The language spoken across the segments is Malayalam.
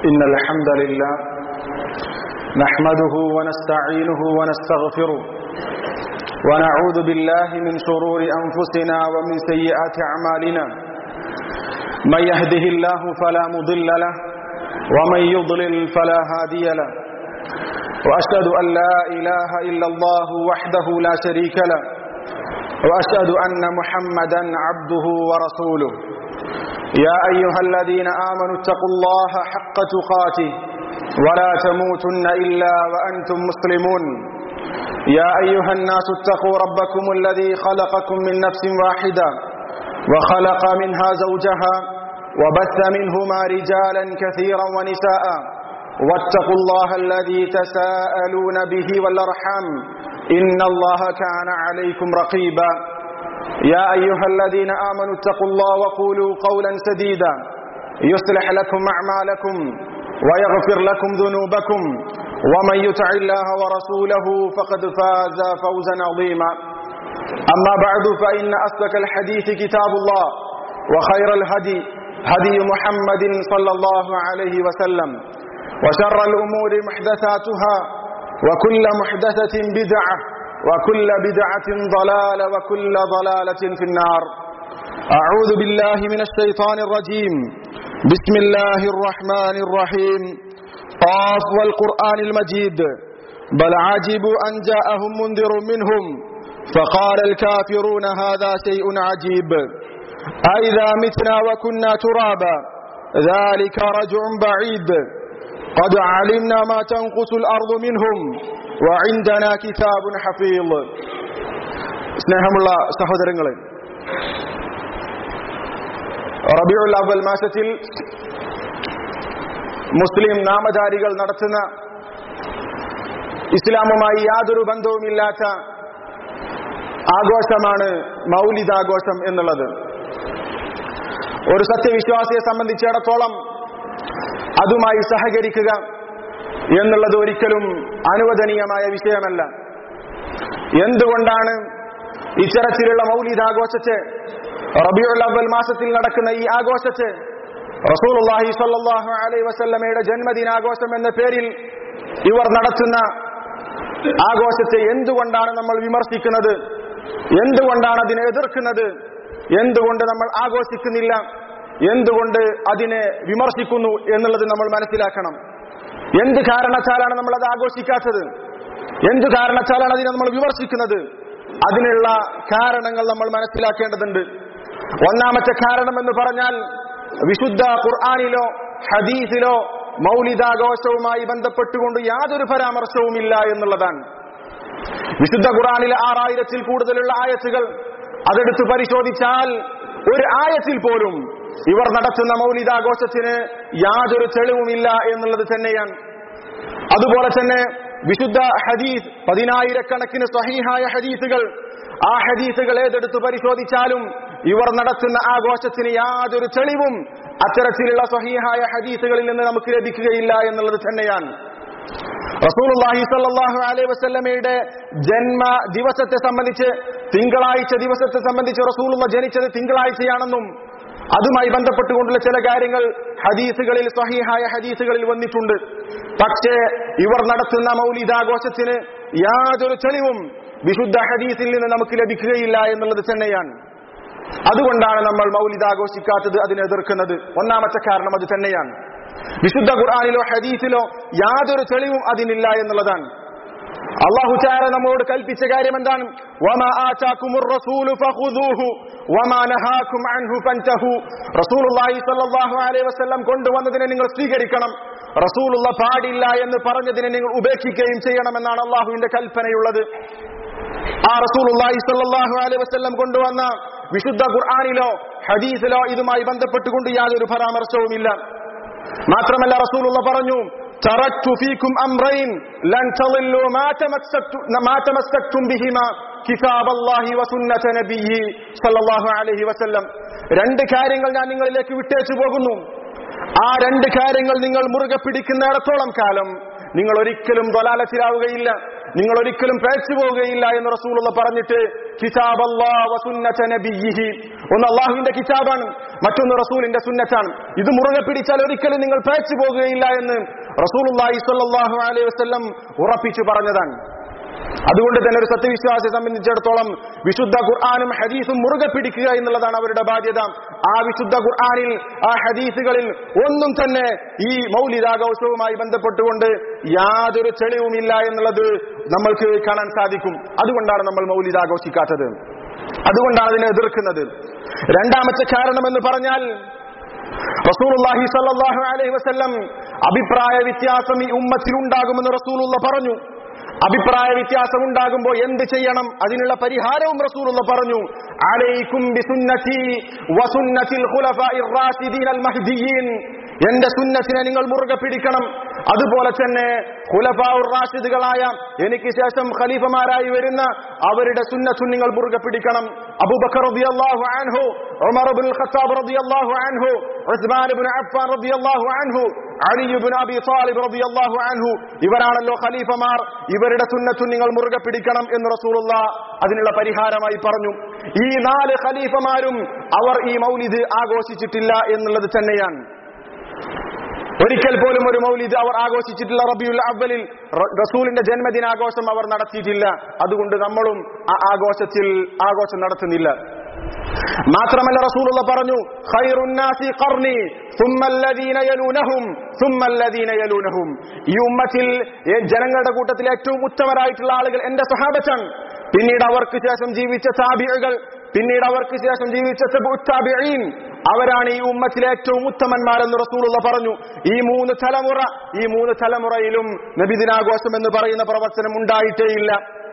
إن الحمد لله نحمده ونستعينه ونستغفره ونعوذ بالله من شرور أنفسنا ومن سيئات أعمالنا من يهده الله فلا مضل له ومن يضلل فلا هادي له وأشهد أن لا إله إلا الله وحده لا شريك له وأشهد أن محمدا عبده ورسوله يا أيها الذين آمنوا اتقوا الله حق تقاته ولا تموتن إلا وأنتم مسلمون يا أيها الناس اتقوا ربكم الذي خلقكم من نفس واحدة وخلق منها زوجها وبث منهما رجالا كثيرا ونساء واتقوا الله الذي تساءلون به والأرحام إن الله كان عليكم رقيبا يا أيها الذين آمنوا اتقوا الله وقولوا قولا سديدا يصلح لكم أعمالكم ويغفر لكم ذنوبكم ومن يطع الله ورسوله فقد فاز فوزا عظيما أما بعد فإن أصدق الحديث كتاب الله وخير الهدي هدي محمد صلى الله عليه وسلم وشر الأمور محدثاتها وكل محدثة بدعة وكل بدعة ضلالة وكل ضلالة في النار أعوذ بالله من الشيطان الرجيم بسم الله الرحمن الرحيم قاف والقرآن المجيد بل عجبوا أن جاءهم منذر منهم فقال الكافرون هذا شيء عجيب أئذا متنا وكنا ترابا ذلك رجع بعيد قد علمنا ما تنقص الأرض منهم وعندنا كتاب حفيظ സ്നേഹമുള്ള സഹോദരങ്ങളെ റബിയുൽ അവൽ മാസത്തിൽ മുസ്ലിം നാമധാരികൾ നടത്തുന്ന ഇസ്ലാമുമായി യാതൊരു ബന്ധവുമില്ലാത്ത ആഘോഷമാണ് മൗലിദാഘോഷം എന്നുള്ളത് ഒരു സത്യവിശ്വാസിയെ സംബന്ധിച്ചിടത്തോളം അതുമായി സഹകരിക്കുക എന്നുള്ളത് ഒരിക്കലും അനുവദനീയമായ വിഷയമല്ല എന്തുകൊണ്ടാണ് ഇത്തരത്തിലുള്ള മൗലിദാഘോഷത്തെ റബിയുൽ അവൽ മാസത്തിൽ നടക്കുന്ന ഈ ആഘോഷത്തെ റസൂലുള്ളാഹി സ്വല്ലല്ലാഹു അലൈഹി വസല്ലമയുടെ ജന്മദിനാഘോഷം എന്ന പേരിൽ ഇവർ നടത്തുന്ന ആഘോഷത്തെ എന്തുകൊണ്ടാണ് നമ്മൾ വിമർശിക്കുന്നത് എന്തുകൊണ്ടാണ് അതിനെ എതിർക്കുന്നത് എന്തുകൊണ്ട് നമ്മൾ ആഘോഷിക്കുന്നില്ല എന്തുകൊണ്ട് അതിനെ വിമർശിക്കുന്നു എന്നുള്ളത് നമ്മൾ മനസ്സിലാക്കണം എന്ത് കാരണത്താലാണ് നമ്മൾ അത് ആഘോഷിക്കാത്തത് എന്ത് കാരണത്താലാണ് അതിനെ നമ്മൾ വിമർശിക്കുന്നത് അതിനുള്ള കാരണങ്ങൾ നമ്മൾ മനസ്സിലാക്കേണ്ടതുണ്ട് ഒന്നാമത്തെ കാരണം എന്ന് പറഞ്ഞാൽ വിശുദ്ധ ഖുർആാനിലോ ഹദീസിലോ മൗലിദാഘോഷവുമായി ബന്ധപ്പെട്ടുകൊണ്ട് യാതൊരു പരാമർശവുമില്ല എന്നുള്ളതാണ് വിശുദ്ധ ഖുർആാനിലെ ആറായിരത്തിൽ കൂടുതലുള്ള ആയത്തുകൾ അതെടുത്ത് പരിശോധിച്ചാൽ ഒരു ആയത്തിൽ പോലും ഇവർ നടത്തുന്ന മൗലിദാഘോഷത്തിന് യാതൊരു തെളിവുമില്ല എന്നുള്ളത് തന്നെയാണ് അതുപോലെ തന്നെ വിശുദ്ധ ഹദീസ് പതിനായിരക്കണക്കിന് സ്വഹീഹായ ഹദീസുകൾ ആ ഹദീസുകൾ ഏതെടുത്ത് പരിശോധിച്ചാലും ഇവർ നടത്തുന്ന ആഘോഷത്തിന് യാതൊരു തെളിവും അത്തരത്തിലുള്ള സ്വഹീഹായ ഹദീസുകളിൽ നിന്ന് നമുക്ക് ലഭിക്കുകയില്ല എന്നുള്ളത് തന്നെയാണ് റസൂലുള്ളാഹി സ്വല്ലല്ലാഹു അലൈഹി വസല്ലമയുടെ ജന്മ ദിവസത്തെ സംബന്ധിച്ച് തിങ്കളാഴ്ച ദിവസത്തെ സംബന്ധിച്ച് റസൂലുള്ള ജനിച്ചത് തിങ്കളാഴ്ചയാണെന്നും അതുമായി ബന്ധപ്പെട്ടുകൊണ്ടുള്ള ചില കാര്യങ്ങൾ ഹദീസുകളിൽ സ്വഹീഹായ ഹദീസുകളിൽ വന്നിട്ടുണ്ട് പക്ഷേ ഇവർ നടത്തുന്ന മൗലിദാഘോഷത്തിന് യാതൊരു തെളിവും വിശുദ്ധ ഹദീസിൽ നിന്ന് നമുക്ക് ലഭിക്കുകയില്ല എന്നുള്ളത് തന്നെയാണ് അതുകൊണ്ടാണ് നമ്മൾ മൗലിദാഘോഷിക്കാത്തത് അതിനെ എതിർക്കുന്നത് ഒന്നാമത്തെ കാരണം അത് തന്നെയാണ് വിശുദ്ധ ഖുർആാനിലോ ഹദീസിലോ യാതൊരു തെളിവും അതിനില്ല എന്നുള്ളതാണ് അള്ളാഹു ചാര നമ്മോട് കൽപ്പിച്ച കാര്യം എന്താണ് കൊണ്ടുവന്നതിനെ നിങ്ങൾ സ്വീകരിക്കണം റസൂലുള്ള പാടില്ല എന്ന് പറഞ്ഞതിനെ നിങ്ങൾ ഉപേക്ഷിക്കുകയും ചെയ്യണമെന്നാണ് അള്ളാഹുവിന്റെ കൽപ്പനയുള്ളത് ആ റസൂലുള്ളാഹി സ്വല്ലല്ലാഹു അലൈഹി വസല്ലം കൊണ്ടുവന്ന വിശുദ്ധ ഖുർആനിലോ ഹദീസിലോ ഇതുമായി ബന്ധപ്പെട്ടുകൊണ്ട് യാതൊരു പരാമർശവുമില്ല മാത്രമല്ല റസൂലുള്ള പറഞ്ഞു تركت فيكم أمرين لن تضلوا ما تمسكتم, ما تمسكتم بهما كتاب الله وسنة نبيه صلى الله عليه وسلم രണ്ട് കാര്യങ്ങൾ ഞാൻ നിങ്ങളിലേക്ക് വിട്ടേച്ചു പോകുന്നു ആ രണ്ട് കാര്യങ്ങൾ നിങ്ങൾ മുറുകെ പിടിക്കുന്നിടത്തോളം കാലം നിങ്ങൾ ഒരിക്കലും തൊലാലത്തിലാവുകയില്ല നിങ്ങൾ ഒരിക്കലും പേച്ചു പോവുകയില്ല എന്ന് റസൂലുള്ള പറഞ്ഞിട്ട് കിതാബ് ഒന്ന് അള്ളാഹുവിന്റെ കിതാബാണ് മറ്റൊന്ന് റസൂലിന്റെ സുന്നത്താണ് ഇത് മുറുകെ പിടിച്ചാൽ ഒരിക്കലും നിങ്ങൾ പേച്ചു പോകുകയില്ല എന്ന് റസൂലുള്ളാഹി സ്വല്ലല്ലാഹു അലൈഹി വസല്ലം ഉറപ്പിച്ചു പറഞ്ഞതാണ് അതുകൊണ്ട് തന്നെ ഒരു സത്യവിശ്വാസിയെ സംബന്ധിച്ചിടത്തോളം വിശുദ്ധ ഖുർആാനും ഹദീസും മുറുകെ പിടിക്കുക എന്നുള്ളതാണ് അവരുടെ ബാധ്യത ആ വിശുദ്ധ ഖുർആാനിൽ ആ ഹദീസുകളിൽ ഒന്നും തന്നെ ഈ മൗലികാഘോഷവുമായി ബന്ധപ്പെട്ടുകൊണ്ട് യാതൊരു തെളിവുമില്ല എന്നുള്ളത് നമ്മൾക്ക് കാണാൻ സാധിക്കും അതുകൊണ്ടാണ് നമ്മൾ മൗലിദ് ആഘോഷിക്കാത്തത് അതുകൊണ്ടാണ് അതിനെ എതിർക്കുന്നത് രണ്ടാമത്തെ കാരണം എന്ന് പറഞ്ഞാൽ റസൂലുള്ളാഹി സ്വല്ലല്ലാഹു അലൈഹി വസല്ലം അഭിപ്രായ വ്യത്യാസം ഈ ഉമ്മത്തിൽ ഉണ്ടാകുമെന്ന് റസൂലുള്ള പറഞ്ഞു അഭിപ്രായ വ്യത്യാസം ഉണ്ടാകുമ്പോൾ എന്ത് ചെയ്യണം അതിനുള്ള പരിഹാരവും റസൂലുള്ള പറഞ്ഞു അലൈക്കും ബിസുന്നതി വസുന്നതിൽ ഖുലഫാഇർ റാഷിദീൻ അൽ മഹ്ദിയീൻ എന്റെ സുന്നത്തിനെ നിങ്ങൾ മുറുകെ പിടിക്കണം അതുപോലെ തന്നെ ഖുലഫാഉർ റാഷിദുകളായ എനിക്ക് ശേഷം ഖലീഫമാരായി വരുന്ന അവരുടെ സുന്നത്തും നിങ്ങൾ മുറുകെ പിടിക്കണം അബൂബക്കർ റളിയല്ലാഹു അൻഹു ഉമർ ഇബ്നുൽ ഖത്താബ് റളിയല്ലാഹു അൻഹു ഉസ്മാൻ ഇബ്നു അഫ്ഫാൻ റളിയല്ലാഹു അൻഹു അലി ഇബ്നു അബി ത്വാലിബ് റളിയല്ലാഹു അൻഹു ഇവരാണല്ലോ ഖലീഫമാർ ഇവരുടെ സുന്നത്തും നിങ്ങൾ മുറുകെ പിടിക്കണം എന്ന് റസൂലുള്ള അതിനുള്ള പരിഹാരമായി പറഞ്ഞു ഈ നാല് ഖലീഫമാരും അവർ ഈ മൗലിദ് ആഘോഷിച്ചിട്ടില്ല എന്നുള്ളത് തന്നെയാണ് ഒരിക്കൽ പോലും ഒരു മൗലിദ് അവർ ആഘോഷിച്ചിട്ടില്ല റബിയുൽ അവലിൽ റസൂലിന്റെ ജന്മദിനാഘോഷം അവർ നടത്തിയിട്ടില്ല അതുകൊണ്ട് നമ്മളും ആ ആഘോഷത്തിൽ ആഘോഷം നടത്തുന്നില്ല മാത്രമല്ല റസൂലുള്ള പറഞ്ഞു ഖൈറുന്നാസി ഖർനി സുമ്മല്ലദീന യലൂനഹും സുമ്മല്ലദീന യലൂനഹും ഈ ഉമ്മത്തിൽ ഈ ജനങ്ങളുടെ കൂട്ടത്തിൽ ഏറ്റവും ഉത്തമരായിട്ടുള്ള ആളുകൾ എന്റെ സഹാബത്താണ് പിന്നീട് അവർക്ക് ശേഷം ജീവിച്ച താബികൾ പിന്നീട് അവർക്ക് ശേഷം ജീവിച്ച താബിഈൻ അവരാണ് ഈ ഉമ്മത്തിലെ ഏറ്റവും ഉത്തമന്മാരെന്ന് റസൂലുള്ള പറഞ്ഞു ഈ മൂന്ന് തലമുറ ഈ മൂന്ന് തലമുറയിലും നബിദിനാഘോഷം എന്ന് പറയുന്ന പ്രവർത്തനം ഉണ്ടായിട്ടേയില്ല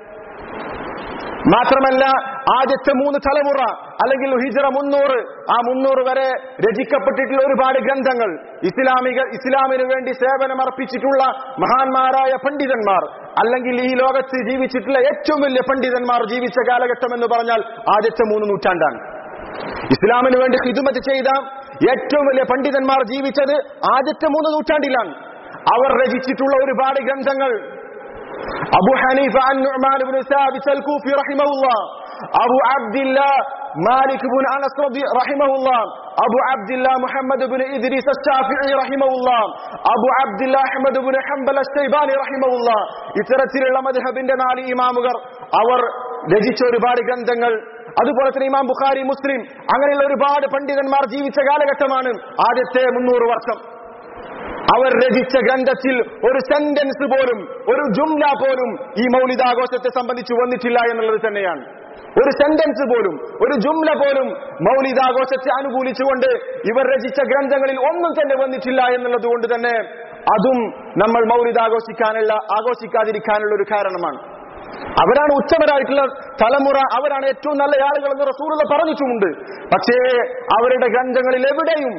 മാത്രമല്ല ആദ്യത്തെ മൂന്ന് തലമുറ അല്ലെങ്കിൽ ഹിജറ മുന്നൂറ് ആ മുന്നൂറ് വരെ രചിക്കപ്പെട്ടിട്ടുള്ള ഒരുപാട് ഗ്രന്ഥങ്ങൾ ഇസ്ലാമിക ഇസ്ലാമിന് വേണ്ടി സേവനം അർപ്പിച്ചിട്ടുള്ള മഹാന്മാരായ പണ്ഡിതന്മാർ അല്ലെങ്കിൽ ഈ ലോകത്ത് ജീവിച്ചിട്ടുള്ള ഏറ്റവും വലിയ പണ്ഡിതന്മാർ ജീവിച്ച കാലഘട്ടം എന്ന് പറഞ്ഞാൽ ആദ്യത്തെ മൂന്ന് നൂറ്റാണ്ടാണ് ഇസ്ലാമിന് വേണ്ടി ഹിദുമത്ത് ചെയ്ത ഏറ്റവും വലിയ പണ്ഡിതന്മാർ ജീവിച്ചത് ആദ്യത്തെ മൂന്ന് നൂറ്റാണ്ടിലാണ് അവർ രചിച്ചിട്ടുള്ള ഒരുപാട് ഗ്രന്ഥങ്ങൾ Abu Hanifa an Numan ibn Thabit al Kufi റഹിമഹുല്ലാ Abu Abdullah Malik ibn Anas റബി റഹിമഹുല്ലാ Abu Abdullah Muhammad ibn Idris ash Shafii റഹിമഹുല്ലാ Abu Abdullah Ahmad ibn Hanbal ash Shaybani റഹിമഹുല്ലാ ഇത്തരത്തിലുള്ള മദ്ഹബിന്റെ നാല് ഇമാമുകൾ അവർ രചിച്ച ഒരുപാട് ഗ്രന്ഥങ്ങൾ അതുപോലെ തന്നെ ഇമാം ബുഖാരി മുസ്ലിം അങ്ങനെയുള്ള ഒരുപാട് പണ്ഡിതന്മാർ ജീവിച്ച കാലഘട്ടമാണ് ആദ്യത്തെ മുന്നൂറ് വർഷം അവർ രചിച്ച ഗ്രന്ഥത്തിൽ ഒരു സെന്റൻസ് പോലും ഒരു ജുംല പോലും ഈ മൗലിദാഘോഷത്തെ സംബന്ധിച്ച് വന്നിട്ടില്ല എന്നുള്ളത് തന്നെയാണ് ഒരു സെന്റൻസ് പോലും ഒരു ജുംല പോലും മൗലിദാഘോഷത്തെ അനുകൂലിച്ചുകൊണ്ട് ഇവർ രചിച്ച ഗ്രന്ഥങ്ങളിൽ ഒന്നും തന്നെ വന്നിട്ടില്ല എന്നുള്ളത് കൊണ്ട് തന്നെ അതും നമ്മൾ മൗലിദാഘോഷിക്കാനുള്ള ആഘോഷിക്കാതിരിക്കാനുള്ള ഒരു കാരണമാണ് അവരാണ് ഉച്ചവരായിട്ടുള്ള തലമുറ അവരാണ് ഏറ്റവും നല്ല ആളുകൾ എന്ന് റസൂലുള്ള പറഞ്ഞിട്ടുമുണ്ട് പക്ഷേ അവരുടെ ഗ്രന്ഥങ്ങളിൽ എവിടെയും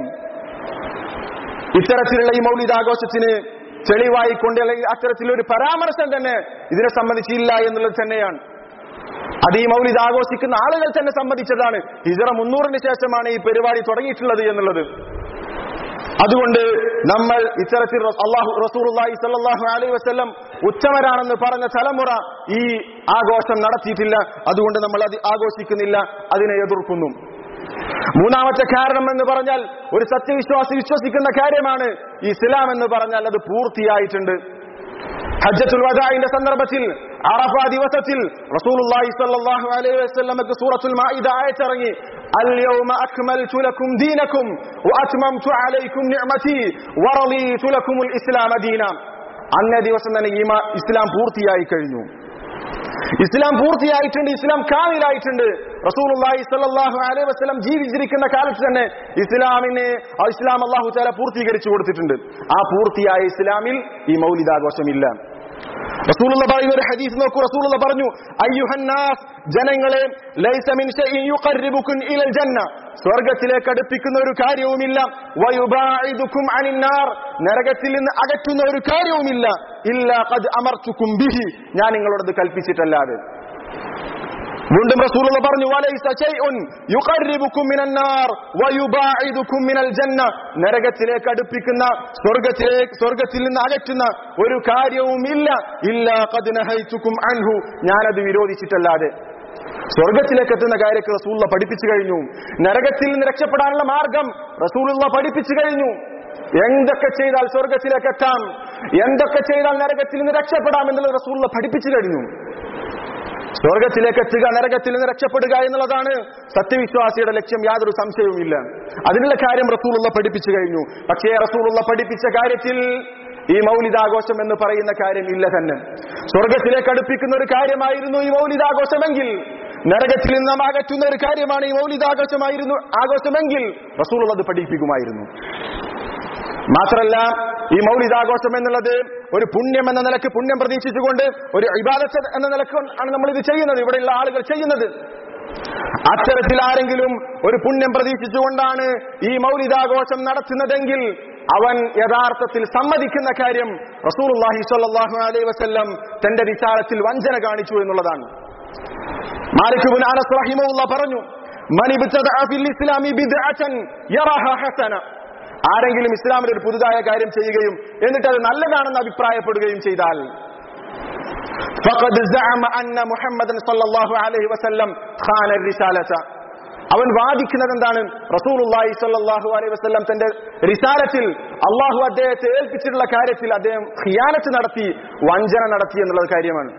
ഇത്തരത്തിലുള്ള ഈ മൗലിദാഘോഷത്തിന് തെളിവായിക്കൊണ്ട് അല്ലെങ്കിൽ അത്തരത്തിലൊരു പരാമർശം തന്നെ ഇതിനെ സംബന്ധിച്ചില്ല എന്നുള്ളത് തന്നെയാണ് അത് ഈ മൗലിദ് ആഘോഷിക്കുന്ന ആളുകൾ തന്നെ സംബന്ധിച്ചതാണ് ഹിജറ മുന്നൂറിന് ശേഷമാണ് ഈ പരിപാടി തുടങ്ങിയിട്ടുള്ളത് എന്നുള്ളത് അതുകൊണ്ട് നമ്മൾ ഇത്തരത്തിൽ അള്ളാഹു റസൂർഹി സല്ലാഹു അലൈഹി വസ്ല്ലം ഉച്ചവരാണെന്ന് പറഞ്ഞ തലമുറ ഈ ആഘോഷം നടത്തിയിട്ടില്ല അതുകൊണ്ട് നമ്മൾ അത് ആഘോഷിക്കുന്നില്ല അതിനെ എതിർക്കുന്നു മൂന്നാമത്തെ കാരണം എന്ന് പറഞ്ഞാൽ ഒരു സത്യവിശ്വാസി വിശ്വസിക്കുന്ന കാര്യമാണ് ഈ ഇസ്ലാം എന്ന് പറഞ്ഞാൽ അത് പൂർത്തിയായിട്ടുണ്ട് ഹജ്ജത്തുൽ വദാഇന്റെ സന്ദർഭത്തിൽ അറഫ ദിവസത്തിൽ റസൂലുള്ളാഹി സ്വല്ലല്ലാഹു അലൈഹി വസല്ലമക്ക് സൂറത്തുൽ മാഇദ ആയത്തിറങ്ങി اليوم أكملت لكم دينكم وأتممت عليكم نعمتي ورضيت لكم الإسلام دينا അന്നേ ദിവസം തന്നെ ഈ ഇസ്ലാം പൂർത്തിയായി കഴിഞ്ഞു ഇസ്ലാം പൂർത്തിയായിട്ടുണ്ട് ഇസ്ലാം കാമിലായിട്ടുണ്ട് റസൂലുള്ളാഹി സ്വല്ലല്ലാഹു അലൈഹി വസല്ലം ജീവിച്ചിരിക്കുന്ന കാലത്ത് തന്നെ ഇസ്ലാമിനെ ആ ഇസ്ലാം അള്ളാഹു താല പൂർത്തീകരിച്ചു കൊടുത്തിട്ടുണ്ട് ആ പൂർത്തിയായ ഇസ്ലാമിൽ ഈ മൗലിദാഘോഷമില്ല റസൂലുള്ള പറയുന്ന ഒരു ഹദീസ് നോക്കൂ റസൂലുള്ള പറഞ്ഞു അയ്യുഹന്നാസ് ജനങ്ങളെ ലൈസ മിൻ ഷൈഇൻ യുഖർരിബുകും ഇലൽ ജന്ന സ്വർഗ്ഗത്തിലേക്ക് അടുപ്പിക്കുന്ന ഒരു കാര്യവുമില്ല വയുബാഇദുകും അനിൻ നാർ നരകത്തിൽ നിന്ന് അകറ്റുന്ന ഒരു കാര്യവുമില്ല ഇല്ലാ ഖദ് അമർതുകും ബിഹി ഞാൻ നിങ്ങളോട് കൽപ്പിച്ചിട്ടല്ലാതെ വീണ്ടും റസൂലുള്ള പറഞ്ഞു വലൈസ ശൈഉൻ യുഖർരിബുകും മിനൻ നാർ വയുബാഇദുകും മിനൽ ജന്ന നരകത്തിലേക്ക് അടുപ്പിക്കുന്ന സ്വർഗ്ഗത്തിലേക്ക് സ്വർഗ്ഗത്തിൽ നിന്ന് അകറ്റുന്ന ഒരു കാര്യവും ഇല്ല ഇല്ലാ ഖദ് നഹൈതുകും അൻഹു ഞാനത് വിരോധിച്ചിട്ടല്ലാതെ സ്വർഗത്തിലേക്ക് എത്തുന്ന കാര്യങ്ങൾ റസൂള്ള പഠിപ്പിച്ചു കഴിഞ്ഞു നരകത്തിൽ നിന്ന് രക്ഷപ്പെടാനുള്ള മാർഗം റസൂലുള്ള പഠിപ്പിച്ചു കഴിഞ്ഞു എന്തൊക്കെ ചെയ്താൽ സ്വർഗത്തിലേക്ക് എത്താം എന്തൊക്കെ ചെയ്താൽ നരകത്തിൽ നിന്ന് രക്ഷപ്പെടാം എന്നുള്ളത് റസൂള്ള പഠിപ്പിച്ചു കഴിഞ്ഞു സ്വർഗത്തിലേക്ക് എത്തുക നരകത്തിൽ നിന്ന് രക്ഷപ്പെടുക എന്നുള്ളതാണ് സത്യവിശ്വാസിയുടെ ലക്ഷ്യം യാതൊരു സംശയവുമില്ല അതിനുള്ള കാര്യം റസൂലുള്ള പഠിപ്പിച്ചു കഴിഞ്ഞു പക്ഷേ റസൂലുള്ള പഠിപ്പിച്ച കാര്യത്തിൽ ഈ മൗലിതാഘോഷം എന്ന് പറയുന്ന കാര്യം ഇല്ല തന്നെ സ്വർഗത്തിലേക്ക് അടുപ്പിക്കുന്ന ഒരു കാര്യമായിരുന്നു ഈ മൗലിതാഘോഷമെങ്കിൽ നരകത്തിൽ നിന്നും അകറ്റുന്ന ഒരു കാര്യമാണ് ഈ മൗലിതാഘോഷമായിരുന്നു ആഘോഷമെങ്കിൽ റസൂൾ അത് പഠിപ്പിക്കുമായിരുന്നു മാത്രല്ല ഈ മൗലിതാഘോഷം എന്നുള്ളത് ഒരു പുണ്യം എന്ന നിലക്ക് പുണ്യം പ്രതീക്ഷിച്ചുകൊണ്ട് ഒരു ഇബാദത്ത് എന്ന നിലക്ക് ആണ് നമ്മൾ ഇത് ചെയ്യുന്നത് ഇവിടെയുള്ള ആളുകൾ ചെയ്യുന്നത് അത്തരത്തിൽ ആരെങ്കിലും ഒരു പുണ്യം പ്രതീക്ഷിച്ചുകൊണ്ടാണ് ഈ മൗലിതാഘോഷം നടത്തുന്നതെങ്കിൽ അവൻ യഥാർത്ഥത്തിൽ സമ്മതിക്കുന്ന കാര്യം റസൂലുള്ളാഹി സ്വല്ലല്ലാഹു അലൈഹി വസല്ലം തന്റെ വിചാരത്തിൽ വഞ്ചന കാണിച്ചു എന്നുള്ളതാണ് മാലിക് ഇബ്നു അനസ് റഹിമഹുല്ലാ പറഞ്ഞു മൻ ഇബ്തദഅ ഫിൽ ഇസ്ലാമി ബിദ്അതൻ യറഹ ഹസന ആരെങ്കിലും ഇസ്ലാമിൽ ഒരു പുതുതായ കാര്യം ചെയ്യുകയും എന്നിട്ട് അത് നല്ലതാണെന്ന് അഭിപ്രായപ്പെടുകയും ചെയ്താൽ فقد زعم أن محمد صلى الله عليه وسلم خان الرسالة അവൻ വാദിക്കുന്നത് എന്താണ് റസൂലുള്ളാഹി സ്വല്ലല്ലാഹു അലൈഹി വസല്ലം തന്റെ റിസാലത്തിൽ അള്ളാഹു അദ്ദേഹത്തെ ഏൽപ്പിച്ചിട്ടുള്ള കാര്യത്തിൽ അദ്ദേഹം ഖിയാനത്ത് നടത്തി വഞ്ചന നടത്തി എന്നുള്ള കാര്യമാണ്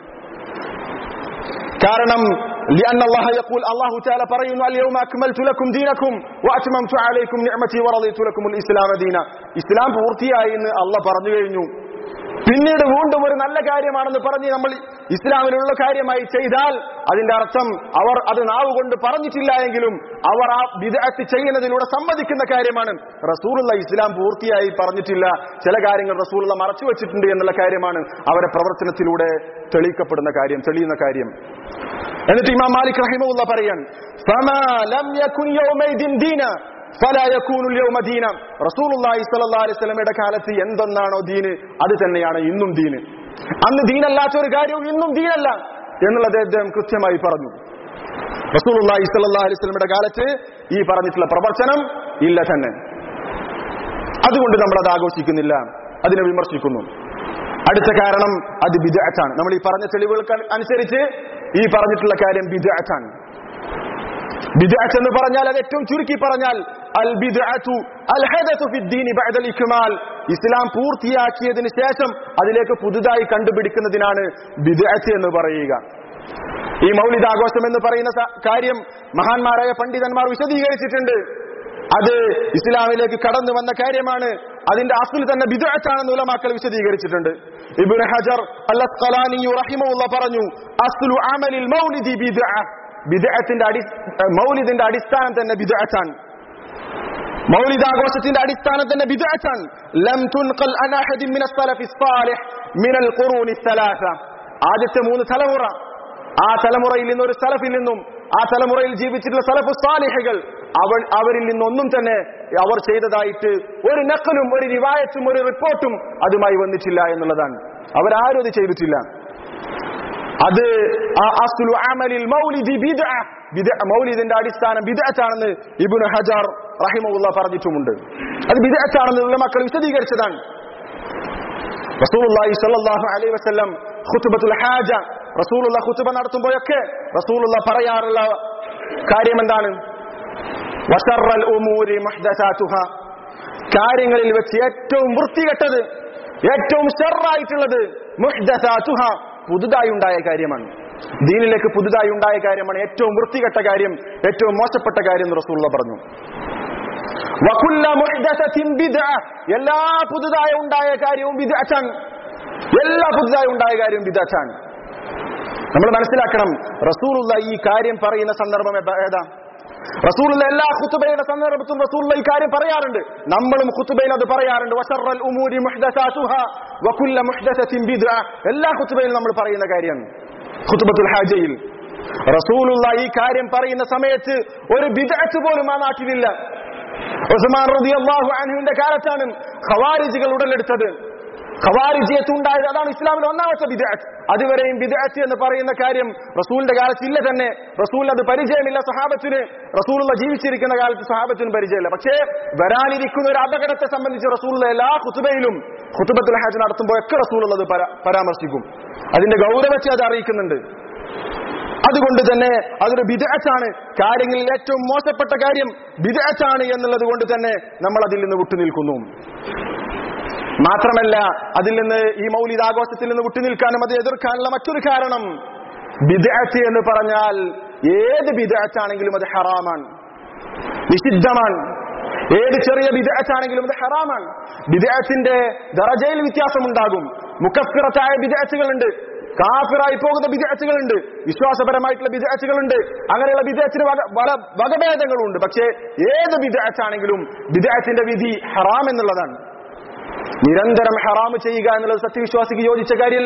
കാരണം لأن الله يقول الله تعالى പറയുന്നു اليوم أكملت لكم دينكم وأتممت عليكم نعمتي ورضيت لكم الإسلام دينا ഇസ്ലാം പൂർത്തിയായി എന്ന് അള്ളാഹ് പറഞ്ഞു കഴിഞ്ഞു പിന്നീട് വീണ്ടും ഒരു നല്ല കാര്യമാണെന്ന് പറഞ്ഞ് നമ്മൾ ഇസ്ലാമിലുള്ള കാര്യമായി ചെയ്താൽ അതിന്റെ അർത്ഥം അവർ അത് നാവ് കൊണ്ട് പറഞ്ഞിട്ടില്ല എങ്കിലും അവർ ആ വിദഗ്ധ ചെയ്യുന്നതിലൂടെ സമ്മതിക്കുന്ന കാര്യമാണ് റസൂലുള്ള ഇസ്ലാം പൂർത്തിയായി പറഞ്ഞിട്ടില്ല ചില കാര്യങ്ങൾ റസൂലുള്ള മറച്ചു വെച്ചിട്ടുണ്ട് എന്നുള്ള കാര്യമാണ് അവരെ പ്രവർത്തനത്തിലൂടെ തെളിയിക്കപ്പെടുന്ന കാര്യം തെളിയുന്ന കാര്യം എന്നിട്ട് ഇമാം മാലിക് റഹിമുള്ള പറയാൻ فما لم يكن يومئذ دينا فلا يكون اليوم دينا റസൂലുള്ളാഹി സ്വല്ലല്ലാഹു അലൈഹി വസല്ലമയുടെ കാലത്ത് എന്തൊന്നാണോ ദീന് അത് തന്നെയാണ് ഇന്നും ദീന് അന്ന് ദീനല്ലാത്ത ഒരു കാര്യവും ഇന്നും ദീനല്ല എന്നുള്ളത് അദ്ദേഹം കൃത്യമായി പറഞ്ഞു റസൂലുള്ളാഹി സ്വല്ലല്ലാഹു അലൈഹി വസല്ലമയുടെ കാലത്ത് ഈ പറഞ്ഞിട്ടുള്ള പ്രവർത്തനം ഇല്ല തന്നെ അതുകൊണ്ട് നമ്മൾ അത് ആഘോഷിക്കുന്നില്ല അതിനെ വിമർശിക്കുന്നു അടുത്ത കാരണം അത് ബിദഅത്താണ് നമ്മൾ ഈ പറഞ്ഞ തെളിവുകൾക്ക് അനുസരിച്ച് ഈ പറഞ്ഞിട്ടുള്ള കാര്യം ബിദഅത്താണ് ബിദ്അത്ത് എന്ന് പറഞ്ഞാൽ അത് ഏറ്റവും ചുരുക്കി പറഞ്ഞാൽ അൽ ബിദ്അത്തു അൽ ഹദത്തു ഫി ദീനി ബഅദ അൽ ഇക്മാൽ ഇസ്ലാം പൂർത്തിയാക്കിയതിന് ശേഷം അതിലേക്ക് പുതുതായി കണ്ടുപിടിക്കുന്നതിനാണ് ബിദ്അത്ത് എന്ന് പറയുക ഈ മൗലിദാഘോഷം എന്ന് പറയുന്ന സ- കാര്യം മഹാന്മാരായ പണ്ഡിതന്മാർ വിശദീകരിച്ചിട്ടുണ്ട് അത് ഇസ്ലാമിലേക്ക് കടന്നു വന്ന കാര്യമാണ് അതിന്റെ അസുൽ തന്നെ ബിദ്അത്താണെന്ന് ഉലമാക്കൾ വിശദീകരിച്ചിട്ടുണ്ട് ഇബ്നു ഹജർ അൽ അസ്ഖലാനി റഹിമഹുള്ള പറഞ്ഞു അസ്ലു അമലിൽ മൗലിദി ബിദ്അ ബിദ്അത്തിന്റെ അടി മൗലിദിന്റെ അടിസ്ഥാനം തന്നെ ബിദ്അത്താണ് മൗലിദാഘോഷത്തിന്റെ അടിസ്ഥാനം തന്നെ ബിദ്അത്താണ് ലം തുൻഖൽ അൻ അഹദിൻ മിന സലഫി സ്സാലിഹ് മിനൽ ഖുറൂനി സലാസ ആദ്യത്തെ മൂന്ന് തലമുറ ആ തലമുറയിൽ നിന്ന് ഒരു സലഫിൽ നിന്നും ആ തലമുറയിൽ ജീവിച്ചിട്ടുള്ള സലഫ് സാലിഹകൾ അവൾ അവരിൽ നിന്നൊന്നും തന്നെ അവർ ചെയ്തതായിട്ട് ഒരു നക്കലും ഒരു റിവായത്തും ഒരു റിപ്പോർട്ടും അതുമായി വന്നിട്ടില്ല എന്നുള്ളതാണ് അവരാരും അത് ചെയ്തിട്ടില്ല അത് ആ അസ്ലു അമലിൽ മൗലിദി ബിദ്അ ബിദ്അ മൗലിദിന്റെ അടിസ്ഥാനം ബിദ്അത്താണെന്ന് ഇബ്നു ഹജർ റഹിമഹുള്ള പറഞ്ഞിട്ടുമുണ്ട് അത് ബിദ്അത്താണെന്ന് മക്കൾ വിശദീകരിച്ചതാണ് റസൂലുള്ളാഹി സ്വല്ലല്ലാഹു അലൈഹി വസല്ലം ഖുത്ബത്തുൽ ഹാജ റസൂലുള്ള ഖുത്ബ നടത്തുമ്പോഴൊക്കെ റസൂലുള്ള പറയാറുള്ള കാര്യം എന്താണ് വശറൽ ഉമൂരി മുഹ്ദസാതുഹ കാര്യങ്ങളിൽ വെച്ച് ഏറ്റവും വൃത്തികെട്ടത് ഏറ്റവും ഷെറായിട്ടുള്ളത് മുഹ്ദസാതുഹ പുതുതായി ഉണ്ടായ കാര്യമാണ് ദീനിലേക്ക് പുതുതായി ഉണ്ടായ കാര്യമാണ് ഏറ്റവും വൃത്തികെട്ട കാര്യം ഏറ്റവും മോശപ്പെട്ട കാര്യം എന്ന് റസൂലുള്ള പറഞ്ഞു വകുല്ല മുഹ്ദസത്തിൻ ബിദ്അ എല്ലാ പുതുതായ ഉണ്ടായ കാര്യവും ബിദ്അത്താണ് എല്ലാ പുതുതായി ഉണ്ടായ കാര്യവും ബിദ്അത്താണ് നമ്മൾ മനസ്സിലാക്കണം റസൂലുള്ള ഈ കാര്യം പറയുന്ന സന്ദർഭം ഏതാ- ഏതാ റസൂലുള്ള എല്ലാ ഖുതുബയുടെ സന്ദർഭത്തിലും റസൂലുള്ള ഈ കാര്യം പറയാറുണ്ട് നമ്മളും ഖുതുബയിൽ അത് പറയാറുണ്ട് വശറൽ ഉമൂരി മുഹ്ദസാതുഹ വകുല്ല മുഹ്ദസത്തിൻ ബിദ്അ എല്ലാ ഖുതുബയിലും നമ്മൾ പറയുന്ന കാര്യമാണ് ഖുതുബത്തുൽ ഹാജയിൽ റസൂലുള്ള ഈ കാര്യം പറയുന്ന സമയത്ത് ഒരു ബിദ്അത്ത് പോലും ആ നാട്ടിലില്ല ഉസ്മാൻ റളിയല്ലാഹു അൻഹുവിന്റെ കാലത്താണ് ഖവാരിജികൾ ഉടലെടുത്തത് ഖവാരിജിയത്ത് ഉണ്ടായത് അതാണ് ഇസ്ലാമിലെ ഒന്നാമത്തെ ബിദ്അത്ത് അതുവരെയും ബിദ്അത്ത് എന്ന് പറയുന്ന കാര്യം റസൂലിന്റെ കാലത്ത് ഇല്ല തന്നെ റസൂൽ അത് പരിചയമില്ല സഹാബത്തിന് റസൂലുള്ള ജീവിച്ചിരിക്കുന്ന കാലത്ത് സഹാബത്തിന് പരിചയമില്ല പക്ഷേ വരാനിരിക്കുന്ന ഒരു അപകടത്തെ സംബന്ധിച്ച് റസൂലുള്ള എല്ലാ ഖുതുബയിലും ഖുതുബത്തുൽ ഹാജ് നടത്തുമ്പോൾ ഒക്കെ റസൂൽ അത് പരാമർശിക്കും അതിന്റെ ഗൗരവത്തെ അത് അറിയിക്കുന്നുണ്ട് അതുകൊണ്ട് തന്നെ അതൊരു ബിദഅത്താണ് കാര്യങ്ങളിൽ ഏറ്റവും മോശപ്പെട്ട കാര്യം ബിദഅത്താണ് എന്നുള്ളത് കൊണ്ട് തന്നെ നമ്മൾ അതിൽ നിന്ന് വിട്ടുനിൽക്കുന്നു മാത്രമല്ല അതിൽ നിന്ന് ഈ മൗലിദ് ആഘോഷത്തിൽ നിന്ന് വിട്ടുനിൽക്കാനും അത് എതിർക്കാനുള്ള മറ്റൊരു കാരണം ബിദഅത്ത് എന്ന് പറഞ്ഞാൽ ഏത് ബിദഅത്താണെങ്കിലും അത് ഹറാമാണ് നിഷിദ്ധമാണ് ഏത് ചെറിയ ബിദഅത്താണെങ്കിലും അത് ഹറാമാണ് ബിദഅത്തിന്റെ ദറജയിൽ വ്യത്യാസമുണ്ടാകും മുക്കഫിറത്തായ ബിദഅത്തുകളുണ്ട് കാഫിറായി പോകുന്ന ബിദഅത്തുകളുണ്ട് വിശ്വാസപരമായിട്ടുള്ള ബിദഅത്തുകളുണ്ട് അങ്ങനെയുള്ള ബിദഅത്തിന് വക വല വകഭേദങ്ങളുണ്ട് പക്ഷേ ഏത് ബിദഅത്താണെങ്കിലും ബിദഅത്തിന്റെ വിധി ഹറാം എന്നുള്ളതാണ് നിരന്തരം ഹറാം ചെയ്യുക എന്നുള്ളത് സത്യവിശ്വാസിക്ക് യോജിച്ച കാര്യമല്ല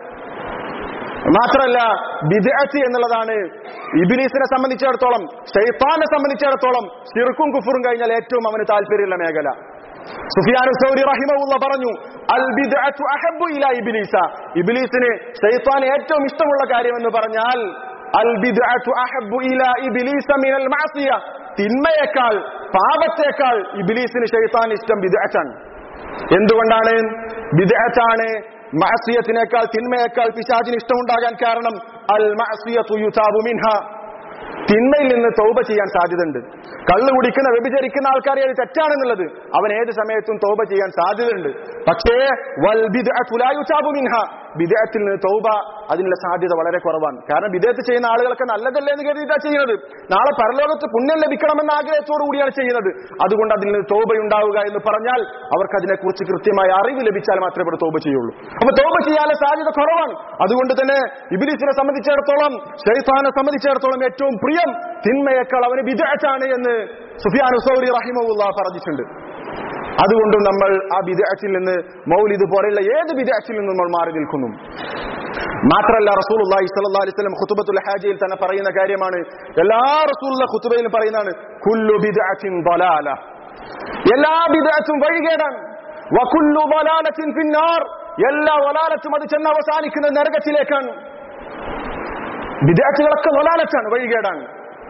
മാത്രമല്ല ബിദ്അത്ത് എന്നുള്ളതാണ് ഇബിലീസിനെ സംബന്ധിച്ചിടത്തോളം ഷെയ്ത്താനെ സംബന്ധിച്ചിടത്തോളം ശിർക്കും കുഫറും കഴിഞ്ഞാൽ ഏറ്റവും അവന് താല്പര്യമുള്ള മേഖല സുഫിയാനു സൗരി റഹിമവുള്ള പറഞ്ഞു അൽ ബിദ്അത്തു അഹബ്ബു ഇലാ ഇബ്ലീസ ഇബ്ലീസിന് ഷെയ്ത്താൻ ഏറ്റവും ഇഷ്ടമുള്ള കാര്യം എന്ന് പറഞ്ഞാൽ അൽ ബിദ്അത്തു അഹബ്ബു ഇലാ ഇബ്ലീസ മിനൽ മഅസിയ തിന്മയേക്കാൾ പാപത്തേക്കാൾ ഇബ്ലീസിന് ഷെയ്ത്താൻ ഇഷ്ടം ബിദ്അത്താണ് എന്തുകൊണ്ടാണ് ബിദ്അത്താണ് മഅസിയത്തിനേക്കാൾ തിന്മയേക്കാൾ പിശാചിന് ഇഷ്ടമുണ്ടാകാൻ കാരണം അൽ മഅസിയത്തു യുതാബു മിൻഹ തിന്മയിൽ നിന്ന് തൗബ ചെയ്യാൻ സാധ്യതയുണ്ട് കള്ളു കുടിക്കുന്ന വ്യഭിചരിക്കുന്ന ആൾക്കാരെ അത് തെറ്റാണെന്നുള്ളത് അവൻ ഏത് സമയത്തും തൗബ ചെയ്യാൻ സാധ്യതയുണ്ട് പക്ഷേ വൽ ബിദ്അത്തു ലാ യുതാബു മിൻഹ ബിദഅത്തിൽ നിന്ന് തൗബ അതിനുള്ള സാധ്യത വളരെ കുറവാണ് കാരണം ബിദഅത്ത് ചെയ്യുന്ന ആളുകളൊക്കെ നല്ലതല്ലേ എന്ന് കരുതിയിട്ടാണ് ചെയ്യുന്നത് നാളെ പരലോകത്ത് പുണ്യം ലഭിക്കണമെന്ന ആഗ്രഹത്തോടു കൂടിയാണ് ചെയ്യുന്നത് അതുകൊണ്ട് അതിൽ നിന്ന് തൗബ ഉണ്ടാവുക എന്ന് പറഞ്ഞാൽ അവർക്ക് അതിനെക്കുറിച്ച് കൃത്യമായ അറിവ് ലഭിച്ചാൽ മാത്രമേ ഇവിടെ തൗബ ചെയ്യുള്ളൂ അപ്പൊ തൗബ ചെയ്യാനുള്ള സാധ്യത കുറവാണ് അതുകൊണ്ട് തന്നെ ഇബിലിസിനെ സംബന്ധിച്ചിടത്തോളം ഷെയ്ത്താനെ സംബന്ധിച്ചിടത്തോളം ഏറ്റവും പ്രിയം തിന്മയേക്കാൾ അവന് ബിദഅത്താണ് എന്ന് സുഫിയാൻ സൗരി റഹിമുള്ള പറഞ്ഞിട്ടുണ്ട് അതുകൊണ്ട് നമ്മൾ ആ ബിദഅത്തിൽ നിന്ന് മൗലിദ് പോലെയുള്ള ഏത് ബിദഅത്തിൽ നിന്നും നമ്മൾ മാറി നിൽക്കുന്നു മാത്രമല്ല റസൂലുള്ളാഹി സ്വല്ലല്ലാഹി അലൈഹി വസല്ലം ഖുതുബത്തുൽ ഹാജയിൽ തന്നെ പറയുന്ന കാര്യമാണ് എല്ലാ റസൂലുള്ള ഖുതുബയിലും പറയുന്നതാണ് കുല്ലു ബിദഅത്തിൻ ضലാല എല്ലാ ബിദഅത്തും വഴികേടാണ് വകുല്ലു ضലാലത്തിൻ ഫിന്നാർ എല്ലാ വലാലത്തും അത് ചെന്ന് അവസാനിക്കുന്ന നരകത്തിലേക്കാണ് ബിദഅത്തുകളൊക്കെ വലാലത്താണ് വഴികേടാണ്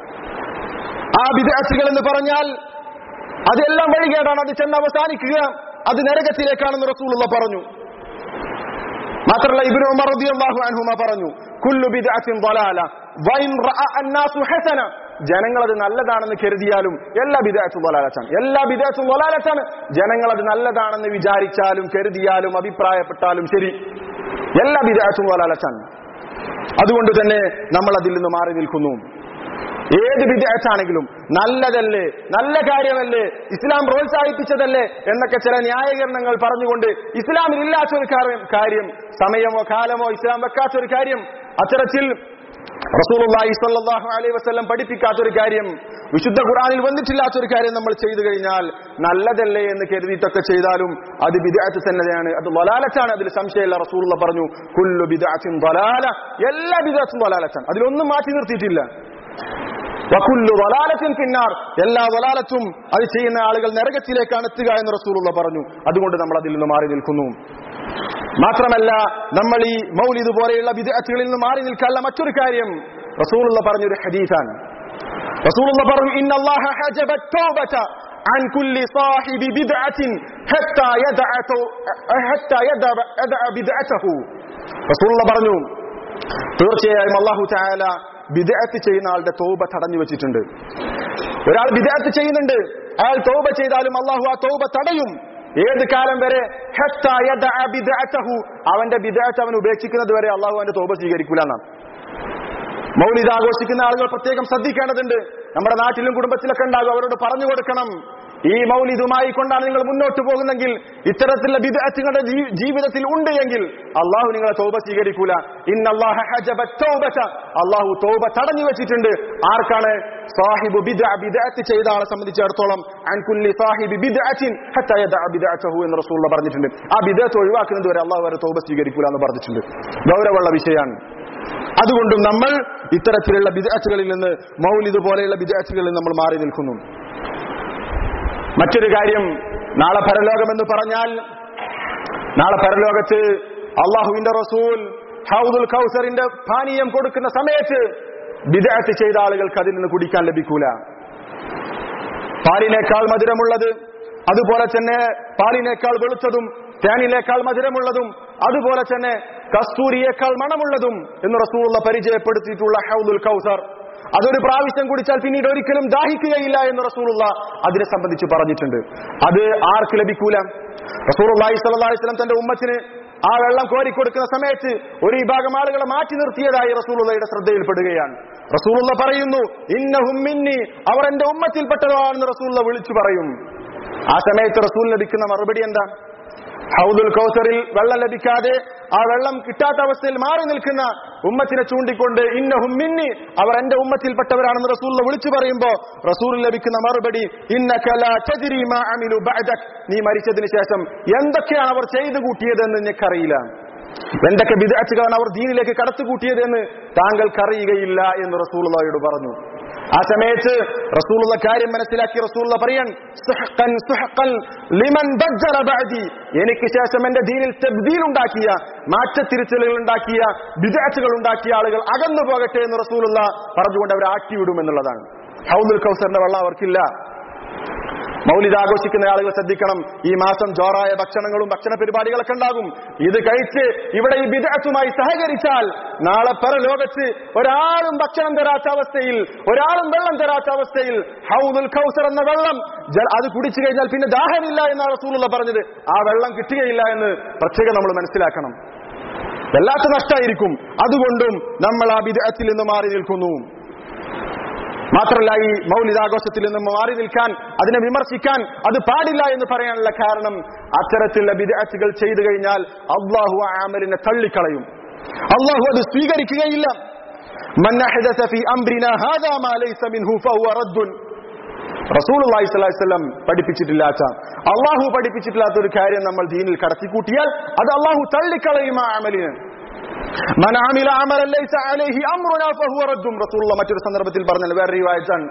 ആ ബിദഅത്തുകൾ എന്ന് പറഞ്ഞാൽ അതെല്ലാം വഴികേടാണ് അത് ചെന്ന് അവസാനിക്കുക അത് നരകത്തിലേക്കാണെന്ന് റസൂലുള്ള പറഞ്ഞു മാത്രമല്ല ഇബ്നു ഉമർ റളിയല്ലാഹു അൻഹുമ പറഞ്ഞു കുല്ലു ബിദ്അത്തിൻ ളലാല വൈൻ റഅ അന്നാസു ഹസന ജനങ്ങൾ അത് നല്ലതാണെന്ന് കരുതിയാലും എല്ലാ ബിദ്അത്തും ളലാലത്താണ് എല്ലാ ബിദ്അത്തും ളലാലത്താണ് ജനങ്ങൾ അത് നല്ലതാണെന്ന് വിചാരിച്ചാലും കരുതിയാലും അഭിപ്രായപ്പെട്ടാലും ശരി എല്ലാ ബിദ്അത്തും ളലാലത്താണ് അതുകൊണ്ട് തന്നെ നമ്മൾ അതിൽ നിന്ന് മാറി നിൽക്കുന്നു ഏത് വിദ്യാർത്ഥാണെങ്കിലും നല്ലതല്ലേ നല്ല കാര്യമല്ലേ ഇസ്ലാം പ്രോത്സാഹിപ്പിച്ചതല്ലേ എന്നൊക്കെ ചില ന്യായീകരണങ്ങൾ പറഞ്ഞുകൊണ്ട് ഇസ്ലാമിൽ ഇല്ലാത്ത ഒരു കാര്യം- കാര്യം സമയമോ കാലമോ ഇസ്ലാം വെക്കാത്ത ഒരു കാര്യം അത്തരത്തിൽ റസൂലുള്ളാഹി സ്വല്ലല്ലാഹു അലൈഹി വസല്ലം പഠിപ്പിക്കാത്ത ഒരു കാര്യം വിശുദ്ധ ഖുർആനിൽ വന്നിട്ടില്ലാത്ത ഒരു കാര്യം നമ്മൾ ചെയ്തു കഴിഞ്ഞാൽ നല്ലതല്ലേ എന്ന് കരുതിയിട്ടൊക്കെ ചെയ്താലും അത് ബിദ്അത്ത് തന്നെയാണ് അത് വലാലത്താണ് അതിൽ സംശയമില്ല റസൂലുള്ള പറഞ്ഞു കുല്ലു ബിദ്അത്തിൻ വലാല എല്ലാ ബിദ്അത്തും വലാലത്താണ് അതിലൊന്നും മാറ്റി നിർത്തിയിട്ടില്ല വകുല്ലു വലാലത്തിൻ പിന്നാർ എല്ലാ വലാലത്തും അത് ചെയ്യുന്ന ആളുകൾ നരകത്തിലേക്കാണ് എത്തുക എന്ന് റസൂലുള്ള പറഞ്ഞു അതുകൊണ്ട് നമ്മൾ അതിൽ നിന്ന് മാറി നിൽക്കുന്നു മാത്രമല്ല നമ്മൾ ഈ മൗലിദ് പോലെയുള്ള വിദ്യാർത്ഥികളിൽ നിന്ന് മാറി നിൽക്കാനുള്ള മറ്റൊരു കാര്യം റസൂലുള്ള പറഞ്ഞൊരു ഹദീസാണ് റസൂലുള്ള പറഞ്ഞു ഇന്നല്ലാഹ ഹജബ തൗബത عن كل صاحب بدعة حتى يدع تو- حتى يدع يدع بدعته റസൂലുള്ള പറഞ്ഞു തീർച്ചയായും അള്ളാഹു ചായാല ബിദഅത്ത് ചെയ്യുന്ന ആളുടെ തോബ തടഞ്ഞു വെച്ചിട്ടുണ്ട് ഒരാൾ ബിദഅത്ത് ചെയ്യുന്നുണ്ട് അയാൾ തോബ ചെയ്താലും അള്ളാഹു ആ തോബ തടയും ഏത് കാലം വരെ ഹത്താ യദഅ ബിദഅതഹു അവന്റെ ബിദഅത്ത് അവൻ ഉപേക്ഷിക്കുന്നത് വരെ അള്ളാഹു അവന്റെ തോബ സ്വീകരിക്കൂല എന്നാണ് മൗലിദ് ആഘോഷിക്കുന്ന ആളുകൾ പ്രത്യേകം ശ്രദ്ധിക്കേണ്ടതുണ്ട് നമ്മുടെ നാട്ടിലും കുടുംബത്തിലൊക്കെ ഉണ്ടാകും അവരോട് പറഞ്ഞു കൊടുക്കണം ഈ മൗലിദുമായി കൊണ്ടാണ് നിങ്ങൾ മുന്നോട്ട് പോകുന്നെങ്കിൽ ഇത്തരത്തിലുള്ള വിദഗ്ധങ്ങളുടെ ജീവിതത്തിൽ ഉണ്ട് എങ്കിൽ അള്ളാഹു നിങ്ങളെ തോബ സ്വീകരിക്കൂല ഇന്നല്ലാഹ ഹജബ തൗബത അള്ളാഹു തോബ തടഞ്ഞു വെച്ചിട്ടുണ്ട് ആർക്കാണ് സാഹിബ് ബിദ്അ ബിദ്അത്ത് ചെയ്ത ആളെ സംബന്ധിച്ചിടത്തോളം അൻ കുല്ലി സാഹിബി ബിദ്അത്തിൻ ഹത്താ യദഅ ബിദ്അതഹു എന്ന് റസൂലുള്ള പറഞ്ഞിട്ടുണ്ട് ആ ബിദ്അത്ത് ഒഴിവാക്കുന്നത് വരെ അള്ളാഹു വരെ തോബ സ്വീകരിക്കൂല എന്ന് പറഞ്ഞിട്ടുണ്ട് ഗൗരവമുള്ള വിഷയമാണ് അതുകൊണ്ടും നമ്മൾ ഇത്തരത്തിലുള്ള ബിദഅത്തുകളിൽ നിന്ന് മൗലിദ് പോലെയുള്ള ബിദഅത്തുകളിൽ നമ്മൾ മാറി നിൽക്കുന്നു മറ്റൊരു കാര്യം നാളെ പരലോകം എന്ന് പറഞ്ഞാൽ നാളെ പരലോകത്ത് അള്ളാഹുവിന്റെ റസൂൽ ഹൗദുൽ കൗസറിന്റെ പാനീയം കൊടുക്കുന്ന സമയത്ത് ബിദഅത്ത് ചെയ്ത ആളുകൾക്ക് അതിൽ നിന്ന് കുടിക്കാൻ ലഭിക്കൂല പാലിനേക്കാൾ മധുരമുള്ളത് അതുപോലെ തന്നെ പാലിനേക്കാൾ വെളുത്തതും തേനിനേക്കാൾ മധുരമുള്ളതും അതുപോലെ തന്നെ കസ്തൂരിയേക്കാൾ മണമുള്ളതും എന്ന് റസൂലുള്ള പരിചയപ്പെടുത്തിയിട്ടുള്ള ഹൗദുൽ കൗസർ അതൊരു പ്രാവശ്യം കുടിച്ചാൽ പിന്നീട് ഒരിക്കലും ദാഹിക്കുകയില്ല എന്ന് റസൂലുള്ള അതിനെ സംബന്ധിച്ച് പറഞ്ഞിട്ടുണ്ട് അത് ആർക്ക് ലഭിക്കൂല റസൂലുള്ളാഹി സ്വല്ലല്ലാഹി അലൈഹി വസല്ലം തന്റെ ഉമ്മത്തിന് ആ വെള്ളം കോരിക്കൊടുക്കുന്ന സമയത്ത് ഒരു വിഭാഗം ആളുകളെ മാറ്റി നിർത്തിയതായി റസൂലുള്ളയുടെ ശ്രദ്ധയിൽപ്പെടുകയാണ് റസൂലുള്ള പറയുന്നു ഇന്നഹും മിന്നി അവർ എന്റെ ഉമ്മത്തിൽപ്പെട്ടതാണെന്ന് റസൂലുള്ള വിളിച്ചു പറയും ആ സമയത്ത് റസൂൽ ലഭിക്കുന്ന മറുപടി എന്താ ഹൗദുൽ കൗസറിൽ വെള്ളം ലഭിക്കാതെ ആ വെള്ളം കിട്ടാത്ത അവസ്ഥയിൽ മാറി നിൽക്കുന്ന ഉമ്മത്തിനെ ചൂണ്ടിക്കൊണ്ട് ഇന്നഹും മിന്നി അവർ എന്റെ ഉമ്മത്തിൽപ്പെട്ടവരാണെന്ന് റസൂൽ വിളിച്ചു പറയുമ്പോ റസൂൽ ലഭിക്കുന്ന മറുപടി ഇന്നക ലാ തദ്രി മാ അമിലു ബഅദക് നീ മരിച്ചതിന് ശേഷം എന്തൊക്കെയാണ് അവർ ചെയ്തു കൂട്ടിയതെന്ന് നിനക്കറിയില്ല എന്തൊക്കെ വിദഗ്ധകളാണ് അവർ ദീനിലേക്ക് കടത്തുകൂട്ടിയതെന്ന് താങ്കൾക്കറിയുകയില്ല എന്ന് റസൂലുള്ളയോട് പറഞ്ഞു ആ സമയത്ത് റസൂലുള്ള കാര്യം മനസ്സിലാക്കി റസൂലുള്ള പറയാൻ സുഹ്ഖൻ സുഹ്ഖൻ ലിമൻ ബജ്ജല ബഅദി എനിക്ക് ശേഷം എന്റെ ദീനിൽ തബ്ദീൽ ഉണ്ടാക്കിയ മാറ്റത്തിരുത്തലുകൾ ഉണ്ടാക്കിയ വിദഗ്ധകൾ ഉണ്ടാക്കിയ ആളുകൾ അകന്നു പോകട്ടെ എന്ന് റസൂലുള്ള പറഞ്ഞുകൊണ്ട് അവരെ ആട്ടിവിടും എന്നുള്ളതാണ് ഹൗദുൽ കൗസറിന്റെ വെള്ളം അവർക്കില്ല മൗലിദ് ആഘോഷിക്കുന്ന ആളുകൾ ശ്രദ്ധിക്കണം ഈ മാസം ജോറായ ഭക്ഷണങ്ങളും ഭക്ഷണ പരിപാടികളൊക്കെ ഉണ്ടാകും ഇത് കഴിച്ച് ഇവിടെ ഈ വിദഗ്ധുമായി സഹകരിച്ചാൽ നാളെ പരലോകത്ത് ഒരാളും ഭക്ഷണം തരാത്ത അവസ്ഥയിൽ ഒരാളും വെള്ളം തരാത്ത അവസ്ഥയിൽ ഹൗദുൽ കൗസർ എന്ന വെള്ളം ജ- അത് കുടിച്ചു കഴിഞ്ഞാൽ പിന്നെ ദാഹമില്ല എന്നാണ് റസൂലുള്ള പറഞ്ഞത് ആ വെള്ളം കിട്ടുകയില്ല എന്ന് പ്രത്യേകം നമ്മൾ മനസ്സിലാക്കണം വല്ലാത്ത നഷ്ടമായിരിക്കും അതുകൊണ്ടും നമ്മൾ ആ വിദഗ്ധത്തിൽ നിന്ന് മാറി നിൽക്കുന്നു മാത്രമല്ല ഈ മൗലിതാഘോഷത്തിൽ നിന്ന് മാറി നിൽക്കാൻ അതിനെ വിമർശിക്കാൻ അത് പാടില്ല എന്ന് പറയാനുള്ള കാരണം അത്തരത്തിലുള്ള വിദഗ്ധകൾ ചെയ്തു കഴിഞ്ഞാൽ അള്ളാഹു ആ ആമലിനെ തള്ളിക്കളയും അള്ളാഹു അത് സ്വീകരിക്കുകയില്ല من أحدث في أمرنا هذا ما ليس منه فهو رد റസൂലുള്ളാഹി സ്വല്ലല്ലാഹി അലൈഹി വസല്ലം പഠിപ്പിച്ചിട്ടില്ലാത്ത അള്ളാഹു പഠിപ്പിച്ചിട്ടില്ലാത്ത ഒരു കാര്യം നമ്മൾ ദീനിൽ കടത്തിക്കൂട്ടിയാൽ അത് അള്ളാഹു തള്ളിക്കളയും ആ അമലിന് മൻ ആമില അമലൻ ലൈസ അലൈഹി അംറുനാ ഫഹുവ റദ്ദും റസൂലുള്ള മറ്റൊരു സന്ദർഭത്തിൽ പറഞ്ഞാൽ വേറെ റിവായത്താണ്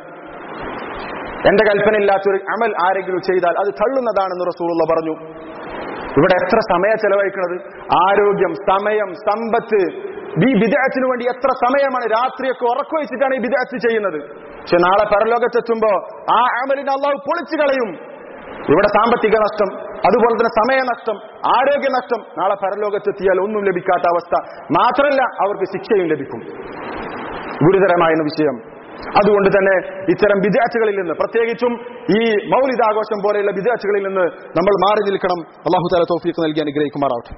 എന്റെ കൽപ്പന ഇല്ലാത്തൊരു അമൽ ആരെങ്കിലും ചെയ്താൽ അത് തള്ളുന്നതാണെന്ന് റസൂലുള്ള പറഞ്ഞു ഇവിടെ എത്ര സമയ ചെലവഴിക്കുന്നത് ആരോഗ്യം സമയം സമ്പത്ത് ഈ വിദേഹത്തിന് വേണ്ടി എത്ര സമയമാണ് രാത്രിയൊക്കെ ഉറക്കവെച്ചിട്ടാണ് ഈ വിദേഹത്ത് ചെയ്യുന്നത് പക്ഷെ നാളെ പരലോകത്തെത്തുമ്പോ ആ അമലിനെ അള്ളാഹു പൊളിച്ചു കളയും ഇവിടെ സാമ്പത്തിക നഷ്ടം അതുപോലെ തന്നെ സമയനഷ്ടം ആരോഗ്യ നഷ്ടം നാളെ പരലോകത്തെത്തിയാൽ ഒന്നും ലഭിക്കാത്ത അവസ്ഥ മാത്രമല്ല അവർക്ക് ശിക്ഷയും ലഭിക്കും ഗുരുതരമായ വിഷയം അതുകൊണ്ട് തന്നെ ഇത്തരം വിദ്യാർത്ഥികളിൽ നിന്ന് പ്രത്യേകിച്ചും ഈ മൗലിതാഘോഷം പോലെയുള്ള വിദ്യാർത്ഥികളിൽ നിന്ന് നമ്മൾ മാറി നിൽക്കണം അള്ളാഹു താല തോഫീക്ക് നൽകി അനുഗ്രഹിക്കുമാറാവട്ടെ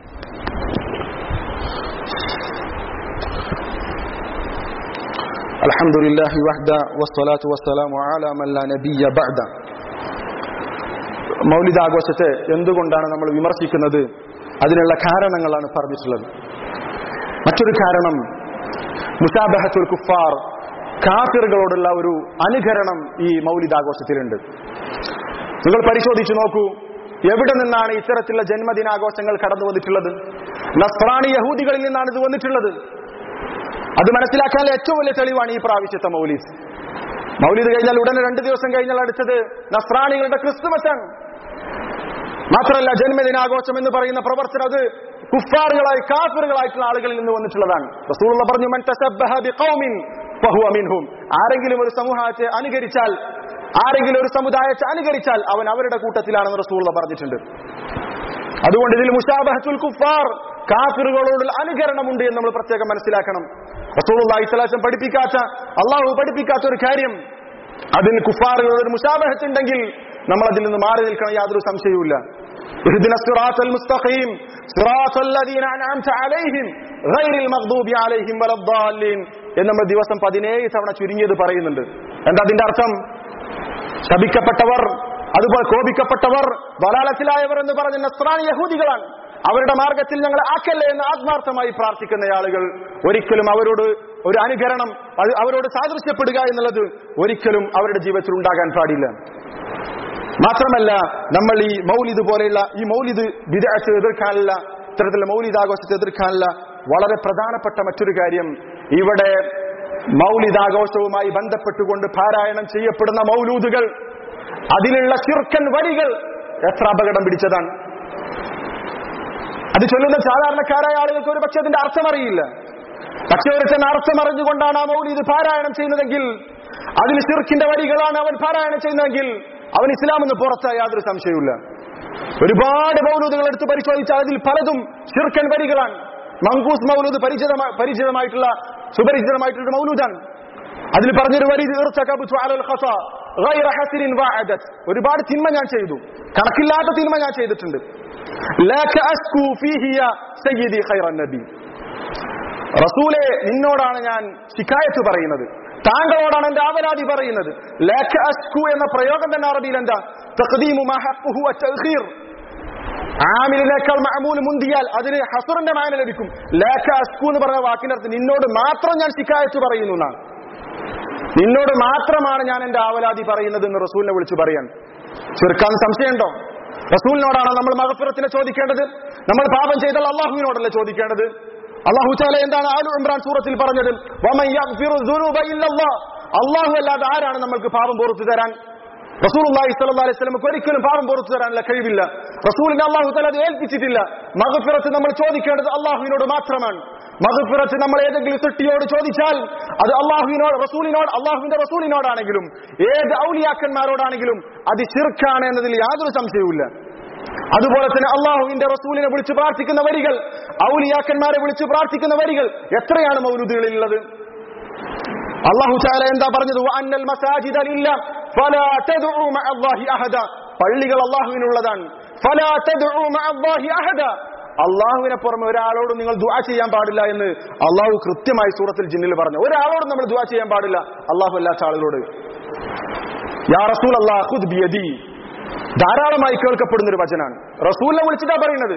الحمد لله وحده والصلاة والسلام على من لا نبي بعد മൗലിദാഘോഷത്തെ എന്തുകൊണ്ടാണ് നമ്മൾ വിമർശിക്കുന്നത് അതിനുള്ള കാരണങ്ങളാണ് പറഞ്ഞിട്ടുള്ളത് മറ്റൊരു കാരണം മുസാബഹത്തുൽ കുഫാർ കാഫിറുകളോടുള്ള ഒരു അനുകരണം ഈ മൗലിദാഘോഷത്തിലുണ്ട് നിങ്ങൾ പരിശോധിച്ചു നോക്കൂ എവിടെ നിന്നാണ് ഇത്തരത്തിലുള്ള ജന്മദിനാഘോഷങ്ങൾ കടന്നു വന്നിട്ടുള്ളത് നസ്രാണി യഹൂദികളിൽ നിന്നാണ് ഇത് വന്നിട്ടുള്ളത് അത് മനസ്സിലാക്കാൻ ഏറ്റവും വലിയ തെളിവാണ് ഈ പ്രാവശ്യത്തെ മൗലീദ് മൗലീദ് കഴിഞ്ഞാൽ ഉടനെ രണ്ട് ദിവസം കഴിഞ്ഞാൽ അടുത്തത് നസ്രാണികളുടെ ക്രിസ്തുമസ് ആണ് മാത്രമല്ല ജന്മദിനാഘോഷം എന്ന് പറയുന്ന പ്രവർത്തനം അത് കുഫാറുകളായി കാഫറുകളായിട്ടുള്ള ആളുകളിൽ നിന്ന് വന്നിട്ടുള്ളതാണ് റസൂലുള്ള പറഞ്ഞു "മൻ തശബ്ബഹ ബിഖൗമിൻ ഫഹുവ മിൻഹും." ആരെങ്കിലും ഒരു സമൂഹത്തെ അനുകരിച്ചാൽ ആരെങ്കിലും ഒരു സമുദായത്തെ അനുകരിച്ചാൽ അവൻ അവരുടെ കൂട്ടത്തിലാണെന്ന് റസൂലുള്ള പറഞ്ഞിട്ടുണ്ട് അതുകൊണ്ട് ഇതിൽ മുഷാബഹത്തുൽ കുഫാർ കാഫിറുകളോടുള്ള അനുകരണമുണ്ട് എന്ന് നമ്മൾ പ്രത്യേകം മനസ്സിലാക്കണം റസൂലുള്ളാഹി സ്വലാസം പഠിപ്പിക്കാത്ത അള്ളാഹു പഠിപ്പിക്കാത്ത ഒരു കാര്യം അതിൽ കുഫാറുകളുടെ ഒരു മുഷാബഹത്ത് ഉണ്ടെങ്കിൽ നമ്മൾ അതിൽ നിന്ന് മാറി നിൽക്കണം യാതൊരു സംശയവുമില്ല اهدنا الصراط المستقيم صراط الذين أنعمت عليهم غير المغضوب عليهم ولا الضالين എന്ന് നമ്മൾ ദിവസം പതിനേഴ് തവണ ചുരുങ്ങിയത് പറയുന്നുണ്ട് എന്താ അതിന്റെ അർത്ഥം ശപിക്കപ്പെട്ടവർ അതുപോലെ കോപിക്കപ്പെട്ടവർ വലാലത്തിലായവർ എന്ന് പറഞ്ഞ നസ്രാണി യഹൂദികളാണ് അവരുടെ മാർഗത്തിൽ ഞങ്ങൾ ആക്കല്ലേ എന്ന് ആത്മാർത്ഥമായി പ്രാർത്ഥിക്കുന്ന ആളുകൾ ഒരിക്കലും അവരോട് ഒരു അനുകരണം അത് അവരോട് സാദൃശ്യപ്പെടുക എന്നുള്ളത് ഒരിക്കലും അവരുടെ ജീവിതത്തിൽ ഉണ്ടാകാൻ പാടില്ല മാത്രമല്ല നമ്മൾ ഈ മൗലിദ് പോലെയുള്ള ഈ മൗലിദ് വിദഗ്ധ എതിർക്കാനുള്ള ഇത്തരത്തിലുള്ള മൗലിദ് ആഘോഷത്തെ എതിർക്കാനുള്ള വളരെ പ്രധാനപ്പെട്ട മറ്റൊരു കാര്യം ഇവിടെ മൗലിദാഘോഷവുമായി ബന്ധപ്പെട്ടുകൊണ്ട് പാരായണം ചെയ്യപ്പെടുന്ന മൗലൂദുകൾ അതിലുള്ള ചുരുക്കൻ വരികൾ എത്ര അപകടം പിടിച്ചതാണ് അത് ചൊല്ലുന്ന സാധാരണക്കാരായ ആളുകൾക്ക് ഒരു പക്ഷെ അതിന്റെ അർത്ഥം അറിയില്ല പക്ഷെ ഒരുത്തൻ അർത്ഥം അറിഞ്ഞുകൊണ്ടാണ് ആ മൗലീദ് പാരായണം ചെയ്യുന്നതെങ്കിൽ അതിൽ ശിർക്കിന്റെ വരികളാണ് അവൻ പാരായണം ചെയ്യുന്നതെങ്കിൽ അവൻ ഇസ്ലാം എന്ന് പുറത്തായ യാതൊരു സംശയവുമില്ല ഒരുപാട് മൗലൂദുകൾ എടുത്ത് പരിശോധിച്ചാൽ അതിൽ പലതും ശിർക്കൻ വരികളാണ് മങ്കൂസ് മൗലൂദ് പരിചിതമായി പരിചിതമായിട്ടുള്ള സുപരിചിതമായിട്ടുള്ള ഒരു മൗലൂദാണ് അതിൽ പറഞ്ഞൊരു വരി ഇർതകബ്തു അലൽ ഖസാ ഗൈറ ഹസിരിൻ വഅദത് ഒരുപാട് തിന്മ ഞാൻ ചെയ്തു കണക്കില്ലാത്ത തിന്മ ഞാൻ ചെയ്തിട്ടുണ്ട് ലാക അസ്കു ഫീഹി യാ സയ്യിദി ഖൈറൻ നബി റസൂലെ നിന്നോടാണ് ഞാൻ ശിക്കായത്ത് പറയുന്നത് താങ്കളോടാണ് എന്റെ ആവലാതി പറയുന്നത് ലാക അസ്കു എന്ന പ്രയോഗം തന്നെ അറബിയിൽ എന്താ തഖദീമു മാ ഹഖ്ഖുഹു വതഖീർ ആമിലിനേക്കാൾ മഅമൂൽ മുന്തിയാൽ അതിന് ഹസറിന്റെ മാന ലഭിക്കും ലാക അസ്കു എന്ന് പറഞ്ഞ വാക്കിനർത്ഥം നിന്നോട് മാത്രം ഞാൻ ശിക്കായത്ത് പറയുന്നു എന്നാണ് നിന്നോട് മാത്രമാണ് ഞാൻ എന്റെ ആവലാതി പറയുന്നത് എന്ന് റസൂലിനെ വിളിച്ചു പറയാൻ ചെറുക്കാൻ സംശയമുണ്ടോ റസൂലിനോടാണ് നമ്മൾ മഹഫിറത്തിനെ ചോദിക്കേണ്ടത് നമ്മൾ പാപം ചെയ്താൽ അള്ളാഹുവിനോടല്ലേ ചോദിക്കേണ്ടത് അള്ളാഹു ചാല എന്താണ് ആലു ഇമ്രാൻ സൂറത്തിൽ പറഞ്ഞത് വമൻ യഗ്ഫിറു ദുനൂബ ഇല്ലല്ലാഹ്. അള്ളാഹു അല്ലാതെ ആരാണ് നമ്മൾക്ക് പാപം പുറത്തു തരാൻ റസൂലുള്ളാഹി സ്വല്ലല്ലാഹി അലൈഹി വസല്ലമക്ക് ഒരിക്കലും പാപം പുറത്തു തരാനുള്ള കഴിവില്ല റസൂലിനെ അള്ളാഹു തആല അത് ഏൽപ്പിച്ചിട്ടില്ല മഗ്ഫിറത്ത് നമ്മൾ ചോദിക്കേണ്ടത് അള്ളാഹുവിനോട് മാത്രമാണ് മഗ്ഫിറത്ത് നമ്മൾ ഏതെങ്കിലും സൃഷ്ടിയോട് ചോദിച്ചാൽ അത് അള്ളാഹുവിനോട് റസൂലിനോട് അള്ളാഹുവിന്റെ റസൂലിനോടാണെങ്കിലും ഏത് ഔലിയാക്കന്മാരോടാണെങ്കിലും അത് ശിർക്കാണ് എന്നതിൽ യാതൊരു സംശയവുമില്ല അതുപോലെ തന്നെ അള്ളാഹുവിന്റെ റസൂലിനെ വിളിച്ച് പ്രാർത്ഥിക്കുന്ന വരികൾ ഔലിയാക്കന്മാരെ വിളിച്ച് പ്രാർത്ഥിക്കുന്ന വരികൾ എത്രയാണ് മൗലൂദുകളിലുള്ളത് അള്ളാഹു ചാല എന്താ പറഞ്ഞത് അന്നൽ മസാജിദ ലില്ല ഫലാ തദ്ഉ മഅ അല്ലാഹി അഹദ പള്ളികൾ അള്ളാഹുവിനുള്ളതാണ് ഫലാ തദ്ഉ മഅ അല്ലാഹി അഹദ അള്ളാഹുവിനെ പുറമെ ഒരാളോടും നിങ്ങൾ ദുആ ചെയ്യാൻ പാടില്ല എന്ന് അള്ളാഹു കൃത്യമായി സൂറത്തിൽ ജിന്നിൽ പറഞ്ഞു ഒരാളോടും നമ്മൾ ദുആ ചെയ്യാൻ പാടില്ല അള്ളാഹു അല്ലാത്ത ആളുകളോട് യാ റസൂൽ അല്ലാഹ് ഖുദ് ബിയദി ധാരാളമായി കേൾക്കപ്പെടുന്ന ഒരു വചനാണ് റസൂലിനെ വിളിച്ചിട്ടാ പറയുന്നത്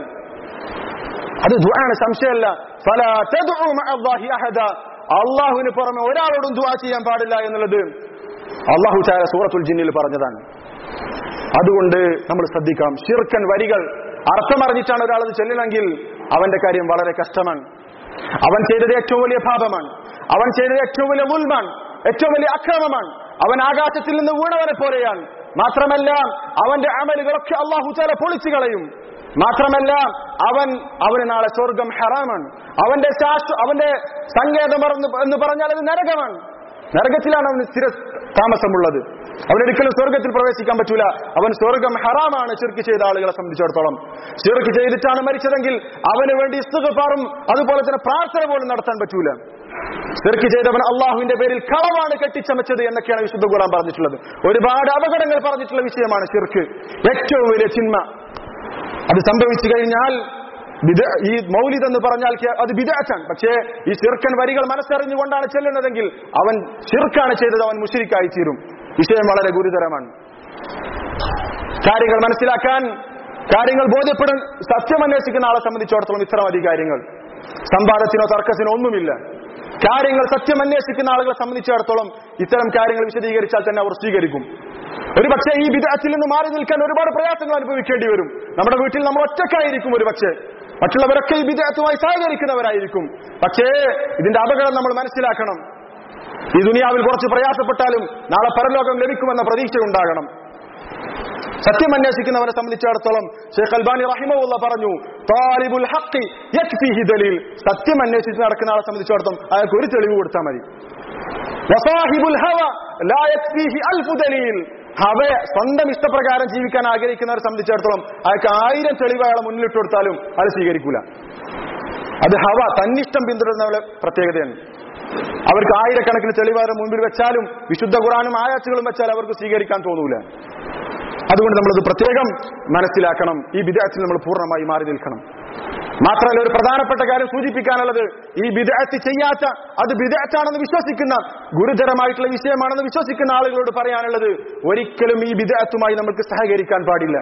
അത് ദുആണ് സംശയമല്ല ഫലാ തദ്ഉ മഅ അല്ലാഹി അഹദ അള്ളാഹുവിന് പുറമെ ഒരാളോടും ദുആ ചെയ്യാൻ പാടില്ല എന്നുള്ളത് അള്ളാഹു ചായ സൂറത്തുൽ ജിന്നിൽ പറഞ്ഞതാണ് അതുകൊണ്ട് നമ്മൾ ശ്രദ്ധിക്കാം ഷിർക്കൻ വരികൾ അർത്ഥമറിഞ്ഞിട്ടാണ് ഒരാൾ അത് ചെല്ലണമെങ്കിൽ അവന്റെ കാര്യം വളരെ കഷ്ടമാണ് അവൻ ചെയ്തത് ഏറ്റവും വലിയ പാപമാണ് അവൻ ചെയ്തത് ഏറ്റവും വലിയ ഉൽമാണ് ഏറ്റവും വലിയ അക്രമമാണ് അവൻ ആകാശത്തിൽ നിന്ന് വീണവനെ പോലെയാണ് മാത്രമല്ല അവന്റെ അമലുകളൊക്കെ അള്ളാഹു ചാല പൊളിച്ചു കളയും മാത്രമല്ല അവൻ അവന് നാളെ സ്വർഗം ഹറാമാണ് അവന്റെ ശാസ്ത്ര അവന്റെ സങ്കേതം എന്ന് എന്ന് പറഞ്ഞാൽ അത് നരകമാണ് നരകത്തിലാണ് അവന് സ്ഥിര താമസമുള്ളത് അവനൊരിക്കലും സ്വർഗത്തിൽ പ്രവേശിക്കാൻ പറ്റൂല അവൻ സ്വർഗം ഹറാമാണ് ചെറുക്ക് ചെയ്ത ആളുകളെ സംബന്ധിച്ചിടത്തോളം ചെറുക്ക് ചെയ്തിട്ടാണ് മരിച്ചതെങ്കിൽ അവന് വേണ്ടി ഇസ്തുകപ്പാറും അതുപോലെ തന്നെ പ്രാർത്ഥന പോലും നടത്താൻ പറ്റൂല ചെറുക്ക് ചെയ്തവൻ അള്ളാഹുവിന്റെ പേരിൽ കളവാണ് കെട്ടിച്ചമച്ചത് എന്നൊക്കെയാണ് വിശുദ്ധ ഖുർആൻ പറഞ്ഞിട്ടുള്ളത് ഒരുപാട് അപകടങ്ങൾ പറഞ്ഞിട്ടുള്ള വിഷയമാണ് ചെറുക്ക് ഏറ്റവും വലിയ ചിന്മ അത് സംഭവിച്ചു കഴിഞ്ഞാൽ ബിദ- ഈ മൗലിദ് എന്ന് പറഞ്ഞാൽ കേ- അത് ബിദാറ്റാണ് പക്ഷേ ഈ ശിർക്കൻ വരികൾ മനസ്സറിഞ്ഞുകൊണ്ടാണ് ചെല്ലുന്നതെങ്കിൽ അവൻ ശിർക്കാണ് ചെയ്തത് അവൻ മുഷിരിക്കായി തീരും വിഷയം വളരെ ഗുരുതരമാണ് കാര്യങ്ങൾ മനസ്സിലാക്കാൻ കാര്യങ്ങൾ ബോധ്യപ്പെടാൻ സത്യം അന്വേഷിക്കുന്ന ആളെ സംബന്ധിച്ചിടത്തോളം ഇത്ര മതി കാര്യങ്ങൾ സംവാദത്തിനോ തർക്കത്തിനോ ഒന്നുമില്ല കാര്യങ്ങൾ സത്യം അന്വേഷിക്കുന്ന ആളുകളെ സംബന്ധിച്ചിടത്തോളം ഇത്തരം കാര്യങ്ങൾ വിശദീകരിച്ചാൽ തന്നെ അവർ സ്വീകരിക്കും ഒരു പക്ഷേ ഈ വിദഗ്ധത്തിൽ നിന്ന് മാറി നിൽക്കാൻ ഒരുപാട് പ്രയാസങ്ങൾ അനുഭവിക്കേണ്ടി വരും നമ്മുടെ വീട്ടിൽ നമ്മൾ ഒറ്റക്കായിരിക്കും ഒരു പക്ഷേ മറ്റുള്ളവരൊക്കെ ഈ വിദഗ്ധവുമായി സഹകരിക്കുന്നവരായിരിക്കും പക്ഷേ ഇതിന്റെ അപകടം നമ്മൾ മനസ്സിലാക്കണം ഈ ദുനിയാവിൽ കുറച്ച് പ്രയാസപ്പെട്ടാലും നാളെ പരലോകം ലഭിക്കുമെന്ന പ്രതീക്ഷ ഉണ്ടാകണം സത്യം അന്വേഷിക്കുന്നവരെ സംബന്ധിച്ചിടത്തോളം ഷെയ്ഖ് അൽബാനി റഹിമുള്ള പറഞ്ഞു താലിബുൽ ഹഖി യക്ഫിഹി ദലീൽ സത്യം അന്വേഷിച്ച് നടക്കുന്ന ആളെ സംബന്ധിച്ചിടത്തോളം അയാൾക്ക് ഒരു തെളിവ് കൊടുത്താൽ മതി വസാഹിബുൽ ഹവ ലാ യക്ഫിഹി അൽഫു ദലീൽ ഹവയെ സ്വന്തം ഇഷ്ടപ്രകാരം ജീവിക്കാൻ ആഗ്രഹിക്കുന്നവരെ സംബന്ധിച്ചിടത്തോളം അയാൾക്ക് ആയിരം തെളിവ് അയാളെ മുന്നിലിട്ട് കൊടുത്താലും അത് സ്വീകരിക്കൂല അത് ഹവ തന്നിഷ്ടം പിന്തുടരുന്നവരുടെ പ്രത്യേകതയാണ് അവർക്ക് ആയിരക്കണക്കിന് തെളിവാരുടെ മുമ്പിൽ വെച്ചാലും വിശുദ്ധ ഖുറാനും ആയാച്ചുകളും വെച്ചാൽ അവർക്ക് സ്വീകരിക്കാൻ തോന്നൂല അതുകൊണ്ട് നമ്മളത് പ്രത്യേകം മനസ്സിലാക്കണം ഈ വിദേഹത്തിൽ നമ്മൾ പൂർണ്ണമായി മാറി നിൽക്കണം മാത്രമല്ല ഒരു പ്രധാനപ്പെട്ട കാര്യം സൂചിപ്പിക്കാനുള്ളത് ഈ വിദേഹത്ത് ചെയ്യാത്ത അത് വിദേഹത്താണെന്ന് വിശ്വസിക്കുന്ന ഗുരുതരമായിട്ടുള്ള വിഷയമാണെന്ന് വിശ്വസിക്കുന്ന ആളുകളോട് പറയാനുള്ളത് ഒരിക്കലും ഈ വിദേഹത്തുമായി നമുക്ക് സഹകരിക്കാൻ പാടില്ല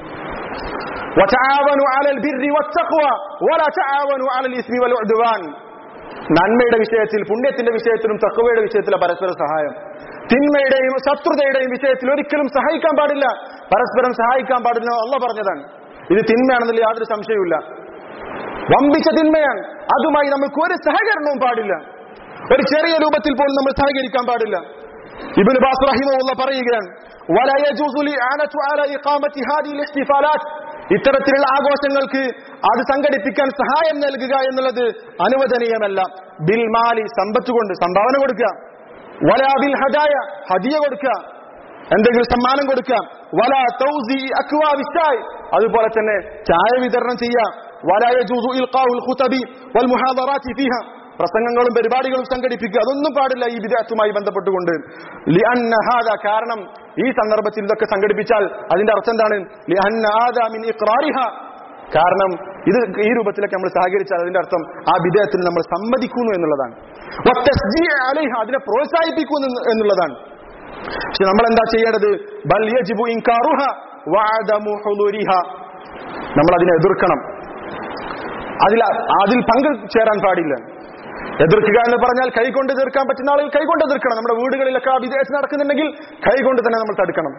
وتعاونوا على البر والتقوى ولا تعاونوا على الاثم والعدوان നന്മയുടെ വിഷയത്തിൽ പുണ്യത്തിന്റെ വിഷയത്തിലും തക്കവയുടെ വിഷയത്തിലെ പരസ്പര സഹായം തിന്മയുടെയും ശത്രുതയുടെയും വിഷയത്തിൽ ഒരിക്കലും സഹായിക്കാൻ പാടില്ല പരസ്പരം സഹായിക്കാൻ പാടില്ല അല്ല പറഞ്ഞതാണ് ഇത് തിന്മയാണെന്നില്ല യാതൊരു സംശയവുമില്ല വമ്പിച്ച തിന്മയാണ് അതുമായി നമ്മൾക്ക് ഒരു സഹകരണവും പാടില്ല ഒരു ചെറിയ രൂപത്തിൽ പോലും നമ്മൾ സഹകരിക്കാൻ പാടില്ല ഇബിന് ബാസ് റഹിമുള്ള പറയുകയാണ് ولا يجوز الإعانة على إقامة هذه الاحتفالات ഇത്തരത്തിലുള്ള ആഘോഷങ്ങൾക്ക് അത് സംഘടിപ്പിക്കാൻ സഹായം നൽകുക എന്നുള്ളത് അനുവദനീയമല്ല ബിൽ മാലി സമ്പത്ത് കൊണ്ട് സംഭാവന കൊടുക്കുക വല ബിൽ ഹദായ ഹദിയ കൊടുക്കുക എന്തെങ്കിലും സമ്മാനം കൊടുക്കുക വല തൗസി അക്വാ വിസ്തായ് അതുപോലെ തന്നെ ചായ വിതരണം ചെയ്യുക ولا يجوز إلقاء الخطب والمحاضرات فيها പ്രസംഗങ്ങളും പരിപാടികളും സംഘടിപ്പിക്കുക അതൊന്നും പാടില്ല ഈ വിദേഹത്തുമായി ബന്ധപ്പെട്ടുകൊണ്ട് ലിഅന്ന ഹാദ കാരണം ഈ സന്ദർഭത്തിൽ ഇതൊക്കെ സംഘടിപ്പിച്ചാൽ അതിന്റെ അർത്ഥം എന്താണ് ലിഅന്ന ഹാദ മിൻ ഇഖ്റാരിഹ കാരണം ഇത് ഈ രൂപത്തിലൊക്കെ നമ്മൾ സഹകരിച്ചാൽ അതിന്റെ അർത്ഥം ആ വിദേഹത്തിന് നമ്മൾ സമ്മതിക്കുന്നു എന്നുള്ളതാണ് വത്തസ്ജീഅ അലൈഹ അതിനെ പ്രോത്സാഹിപ്പിക്കുന്നു എന്ന് എന്നുള്ളതാണ് പക്ഷെ നമ്മൾ എന്താ ചെയ്യേണ്ടത് ബൽ യജിബു ഇൻകാറുഹ വഅദമു ഹുദൂരിഹ നമ്മൾ അതിനെ എതിർക്കണം അതിൽ അതിൽ പങ്കുചേരാൻ പാടില്ല എതിർക്കുക എന്ന് പറഞ്ഞാൽ കൈകൊണ്ട് എതിർക്കാൻ പറ്റുന്ന ആളുകൾ കൈകൊണ്ട് എതിർക്കണം നമ്മുടെ വീടുകളിലൊക്കെ ആ വിദേശത്ത് നടക്കുന്നുണ്ടെങ്കിൽ കൈകൊണ്ട് തന്നെ നമ്മൾ തടുക്കണം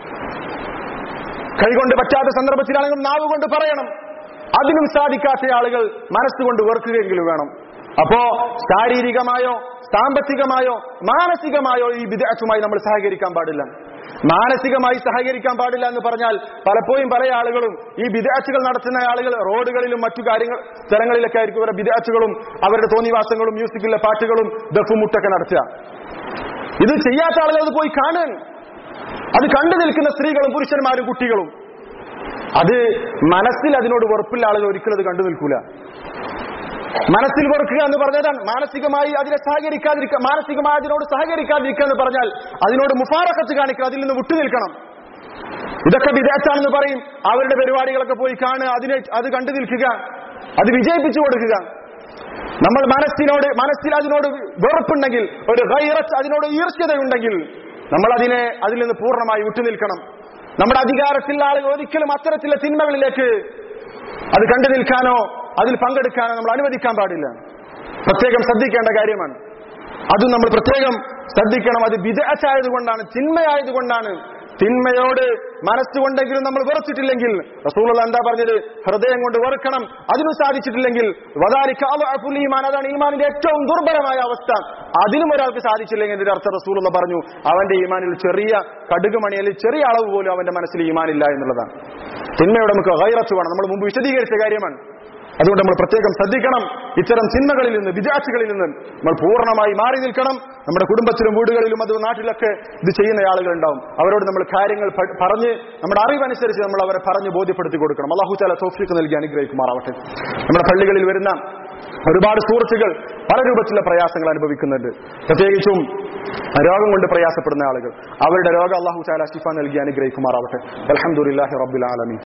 കൈകൊണ്ട് പറ്റാത്ത സന്ദർഭത്തിലാണെങ്കിൽ നാവ് കൊണ്ട് പറയണം അതിനും സാധിക്കാത്ത ആളുകൾ മനസ്സുകൊണ്ട് വെറുക്കുകയെങ്കിലും വേണം അപ്പോ ശാരീരികമായോ സാമ്പത്തികമായോ മാനസികമായോ ഈ വിദേഹത്തുമായി നമ്മൾ സഹകരിക്കാൻ പാടില്ല മാനസികമായി സഹകരിക്കാൻ പാടില്ല എന്ന് പറഞ്ഞാൽ പലപ്പോഴും പല ആളുകളും ഈ വിദേഹത്തുകൾ നടത്തുന്ന ആളുകൾ റോഡുകളിലും മറ്റു കാര്യങ്ങൾ സ്ഥലങ്ങളിലൊക്കെ ആയിരിക്കും ഇവരുടെ വിദേഹത്തുകളും അവരുടെ തോന്നിവാസങ്ങളും മ്യൂസിക്കിലെ പാട്ടുകളും ദഫുമുട്ടൊക്കെ നടത്തുക ഇത് ചെയ്യാത്ത ആളുകൾ അത് പോയി കാണാൻ അത് കണ്ടു നിൽക്കുന്ന സ്ത്രീകളും പുരുഷന്മാരും കുട്ടികളും അത് മനസ്സിൽ അതിനോട് വെറുപ്പുള്ള ആളുകൾ ഒരിക്കലും അത് കണ്ടു നിൽക്കൂല മനസ്സിൽ വെറുക്കുക എന്ന് പറഞ്ഞതാണ് മാനസികമായി അതിനെ സഹകരിക്കാതിരിക്കുക മാനസികമായി അതിനോട് സഹകരിക്കാതിരിക്കുക എന്ന് പറഞ്ഞാൽ അതിനോട് മുഫാറക്കത്ത് കാണിക്കുക അതിൽ നിന്ന് വിട്ടുനിൽക്കണം ഇതൊക്കെ വിദേശാണെന്ന് പറയും അവരുടെ പരിപാടികളൊക്കെ പോയി കാണുക അതിനെ അത് കണ്ടു നിൽക്കുക അത് വിജയിപ്പിച്ചു കൊടുക്കുക നമ്മൾ മനസ്സിനോട് മനസ്സിൽ അതിനോട് വെറുപ്പുണ്ടെങ്കിൽ ഒരു ഗൈറത്ത് അതിനോട് ഈർഷ്യതയുണ്ടെങ്കിൽ നമ്മൾ അതിനെ അതിൽ നിന്ന് പൂർണ്ണമായി വിട്ടുനിൽക്കണം നമ്മുടെ അധികാരത്തിലുള്ള ആളുകൾ ഒരിക്കലും അത്തരത്തിലുള്ള തിന്മകളിലേക്ക് അത് കണ്ടു നിൽക്കാനോ അതിൽ പങ്കെടുക്കാനോ നമ്മൾ അനുവദിക്കാൻ പാടില്ല പ്രത്യേകം ശ്രദ്ധിക്കേണ്ട കാര്യമാണ് അതും നമ്മൾ പ്രത്യേകം ശ്രദ്ധിക്കണം അത് വിദഗ്ധായതുകൊണ്ടാണ് തിന്മയായതുകൊണ്ടാണ് തിന്മയോട് മനസ്സുകൊണ്ടെങ്കിലും നമ്മൾ വെറുത്തിട്ടില്ലെങ്കിൽ റസൂലുള്ള എന്താ പറഞ്ഞത് ഹൃദയം കൊണ്ട് വെറുക്കണം അതിനും സാധിച്ചിട്ടില്ലെങ്കിൽ വദാലിക അദ്അഫുൽ ഈമാൻ അതാണ് ഈമാനിന്റെ ഏറ്റവും ദുർബലമായ അവസ്ഥ അതിനും ഒരാൾക്ക് സാധിച്ചില്ലെങ്കിൽ ഇതിന്റെ അർത്ഥം റസൂലുള്ള പറഞ്ഞു അവന്റെ ഈമാനിൽ ചെറിയ കടുകുമണി അല്ലെങ്കിൽ ചെറിയ അളവ് പോലും അവന്റെ മനസ്സിൽ ഈമാനില്ല എന്നുള്ളതാണ് തിന്മയോട് നമുക്ക് ഗൈറത്ത് വേണം നമ്മൾ മുമ്പ് വിശദീകരിച്ച കാര്യമാണ് അതുകൊണ്ട് നമ്മൾ പ്രത്യേകം ശ്രദ്ധിക്കണം ഇത്തരം ചിന്മകളിൽ നിന്ന് വിജാക്ഷികളിൽ നിന്ന് നമ്മൾ പൂർണ്ണമായി മാറി നിൽക്കണം നമ്മുടെ കുടുംബത്തിലും വീടുകളിലും അത് നാട്ടിലൊക്കെ ഇത് ചെയ്യുന്ന ആളുകൾ ഉണ്ടാവും അവരോട് നമ്മൾ കാര്യങ്ങൾ പ- പറഞ്ഞ് നമ്മുടെ അറിവനുസരിച്ച് നമ്മൾ അവരെ പറഞ്ഞ് ബോധ്യപ്പെടുത്തി കൊടുക്കണം അള്ളാഹു താല തോഫിക്ക് നൽകി അനുഗ്രഹിക്കുമാറാവട്ടെ നമ്മുടെ പള്ളികളിൽ വരുന്ന ഒരുപാട് സുഹൃത്തുക്കൾ പല രൂപത്തിലുള്ള പ്രയാസങ്ങൾ അനുഭവിക്കുന്നുണ്ട് പ്രത്യേകിച്ചും രോഗം കൊണ്ട് പ്രയാസപ്പെടുന്ന ആളുകൾ അവരുടെ രോഗം അള്ളാഹു താല ശിഫ നൽകി അനുഗ്രഹിക്കുമാറാവട്ടെ അലഹമുല്ലാഹി റബ്ബുൽ ആലമീൻ